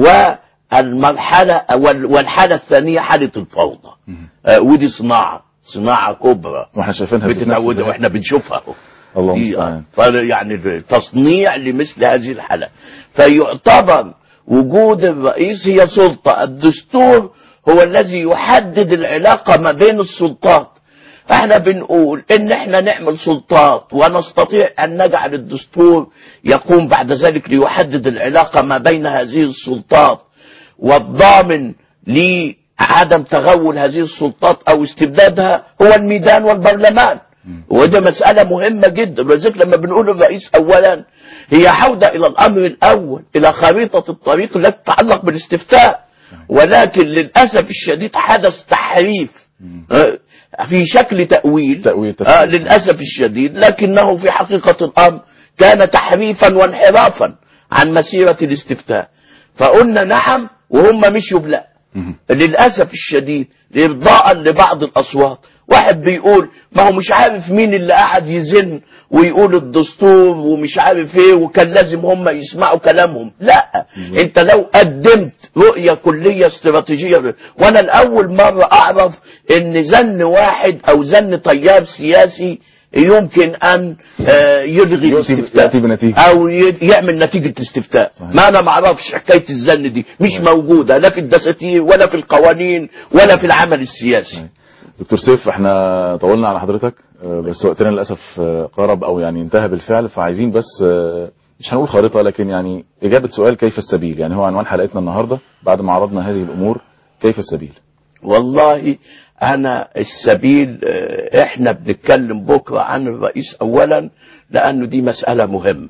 والمرحلة وال- والحالة الثانية حالة الفوضى آه، ودي صناعة صناعة كبرى واحنا شايفينها بتتعود بتتنفذ واحنا بنشوفها اهو الله في- المستعان ف- يعني تصنيع لمثل هذه الحالة فيعتبر وجود الرئيس هي سلطة الدستور هو الذي يحدد العلاقة ما بين السلطات احنا بنقول ان احنا نعمل سلطات ونستطيع ان نجعل الدستور يقوم بعد ذلك ليحدد العلاقة ما بين هذه السلطات والضامن لعدم تغول هذه السلطات او استبدادها هو الميدان والبرلمان وده مسألة مهمة جدا ولذلك لما بنقول الرئيس أولا هي عودة إلى الأمر الأول إلى خريطة الطريق التي تتعلق بالاستفتاء ولكن للأسف الشديد حدث تحريف آه، في شكل تأويل, تأويل آه للأسف الشديد لكنه في حقيقة الأمر كان تحريفا وانحرافا عن مسيرة الاستفتاء فقلنا نعم وهم مشوا بلا للأسف الشديد إرضاء لبعض الأصوات واحد بيقول ما هو مش عارف مين اللي قاعد يزن ويقول الدستور ومش عارف ايه وكان لازم هم يسمعوا كلامهم لا انت لو قدمت رؤية كلية استراتيجية وانا الاول مرة اعرف ان زن واحد او زن تيار سياسي يمكن ان آه، يلغي يأتي- الاستفتاء يأتي بنتيجة. او ي- يعمل نتيجة استفتاء ما انا ما اعرفش حكاية الزن دي مش موجودة لا في الدساتير ولا في القوانين ولا في العمل السياسي دكتور سيف احنا طولنا على حضرتك آه، بس وقتنا للاسف آه، قرب او يعني انتهى بالفعل فعايزين بس آه، مش هنقول خارطه لكن يعني اجابه سؤال كيف السبيل يعني هو عنوان حلقتنا النهارده بعد ما عرضنا هذه الامور كيف السبيل والله انا السبيل آه، احنا بنتكلم بكره عن الرئيس اولا لانه دي مساله مهمه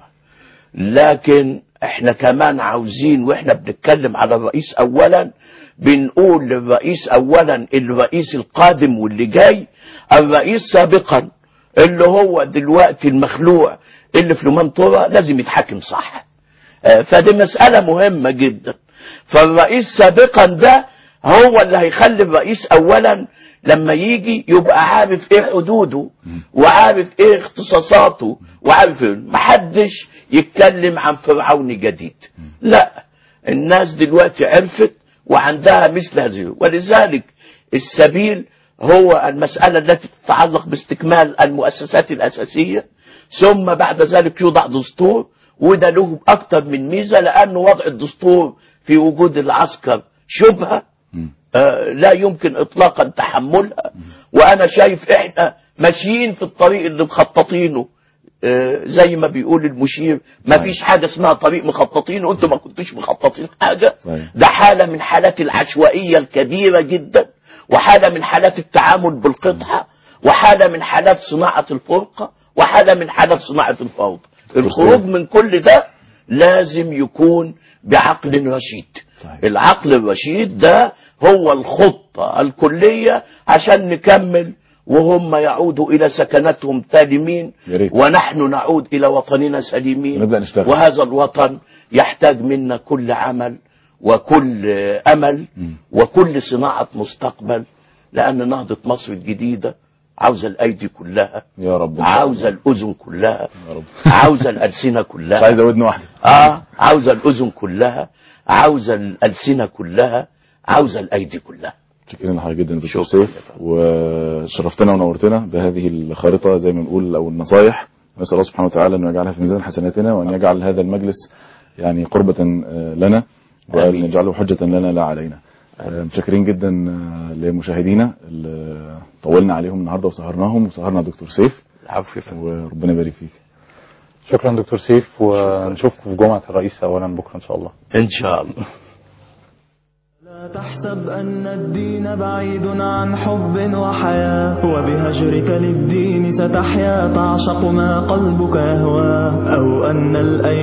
لكن احنا كمان عاوزين واحنا بنتكلم على الرئيس اولا بنقول للرئيس اولا الرئيس القادم واللي جاي الرئيس سابقا اللي هو دلوقتي المخلوع اللي في المنطقه لازم يتحاكم صح آه، فدي مسألة مهمة جدا فالرئيس سابقا ده هو اللي هيخلي الرئيس أولا لما يجي يبقى عارف ايه حدوده وعارف ايه اختصاصاته وعارف ايه محدش يتكلم عن فرعون جديد لا الناس دلوقتي عرفت وعندها مثل هذه ولذلك السبيل هو المسألة التي تتعلق باستكمال المؤسسات الأساسية ثم بعد ذلك يوضع دستور وده له أكتر من ميزة لأنه وضع الدستور في وجود العسكر شبهة آه، لا يمكن إطلاقا تحملها وأنا شايف إحنا ماشيين في الطريق اللي مخططينه آه، زي ما بيقول المشير ما فيش حاجة اسمها طريق مخططين وانتم ما كنتوش مخططين حاجة ده حالة من حالات العشوائية الكبيرة جدا وحالة من حالات التعامل بالقطعة وحالة من حالات صناعة الفرقة وحالة من حالات صناعة الفوضى الخروج من كل ده لازم يكون بعقل رشيد العقل الرشيد ده هو الخطة الكلية عشان نكمل وهم يعودوا إلى سكنتهم سالمين يا ريت. ونحن نعود إلى وطننا سليمين ونبدأ نشتغل. وهذا الوطن يحتاج منا كل عمل وكل أمل وكل صناعة مستقبل لأن نهضة مصر الجديدة عاوزة الأيدي كلها يا رب إن شاء عاوزة الأذن كلها عاوزة الألسنة كلها مش عايزه ودن واحده اه عاوزة الأذن كلها عاوزة الألسنة كلها عاوزة الأيدي كلها شكرا لحضرتك جدا دكتور سيف وشرفتنا ونورتنا بهذه الخارطه زي ما بنقول او النصايح نسال الله سبحانه وتعالى انه يجعلها في ميزان حسناتنا وان يجعل هذا المجلس يعني قربة آه، لنا وان يجعله حجة لنا لا علينا آه، متشكرين جدا آه، لمشاهدينا اللي طولنا عليهم النهارده وسهرناهم وسهرنا دكتور سيف العفو وربنا يبارك فيك شكرا دكتور سيف ونشوفكم في جمعة الرئيس أولا بكرة إن شاء الله إن شاء الله لا تحسب أن الدين بعيد عن حب وحياة وبهجرك للدين ستحيا تعشق ما قلبك يهوى أو أن الأيام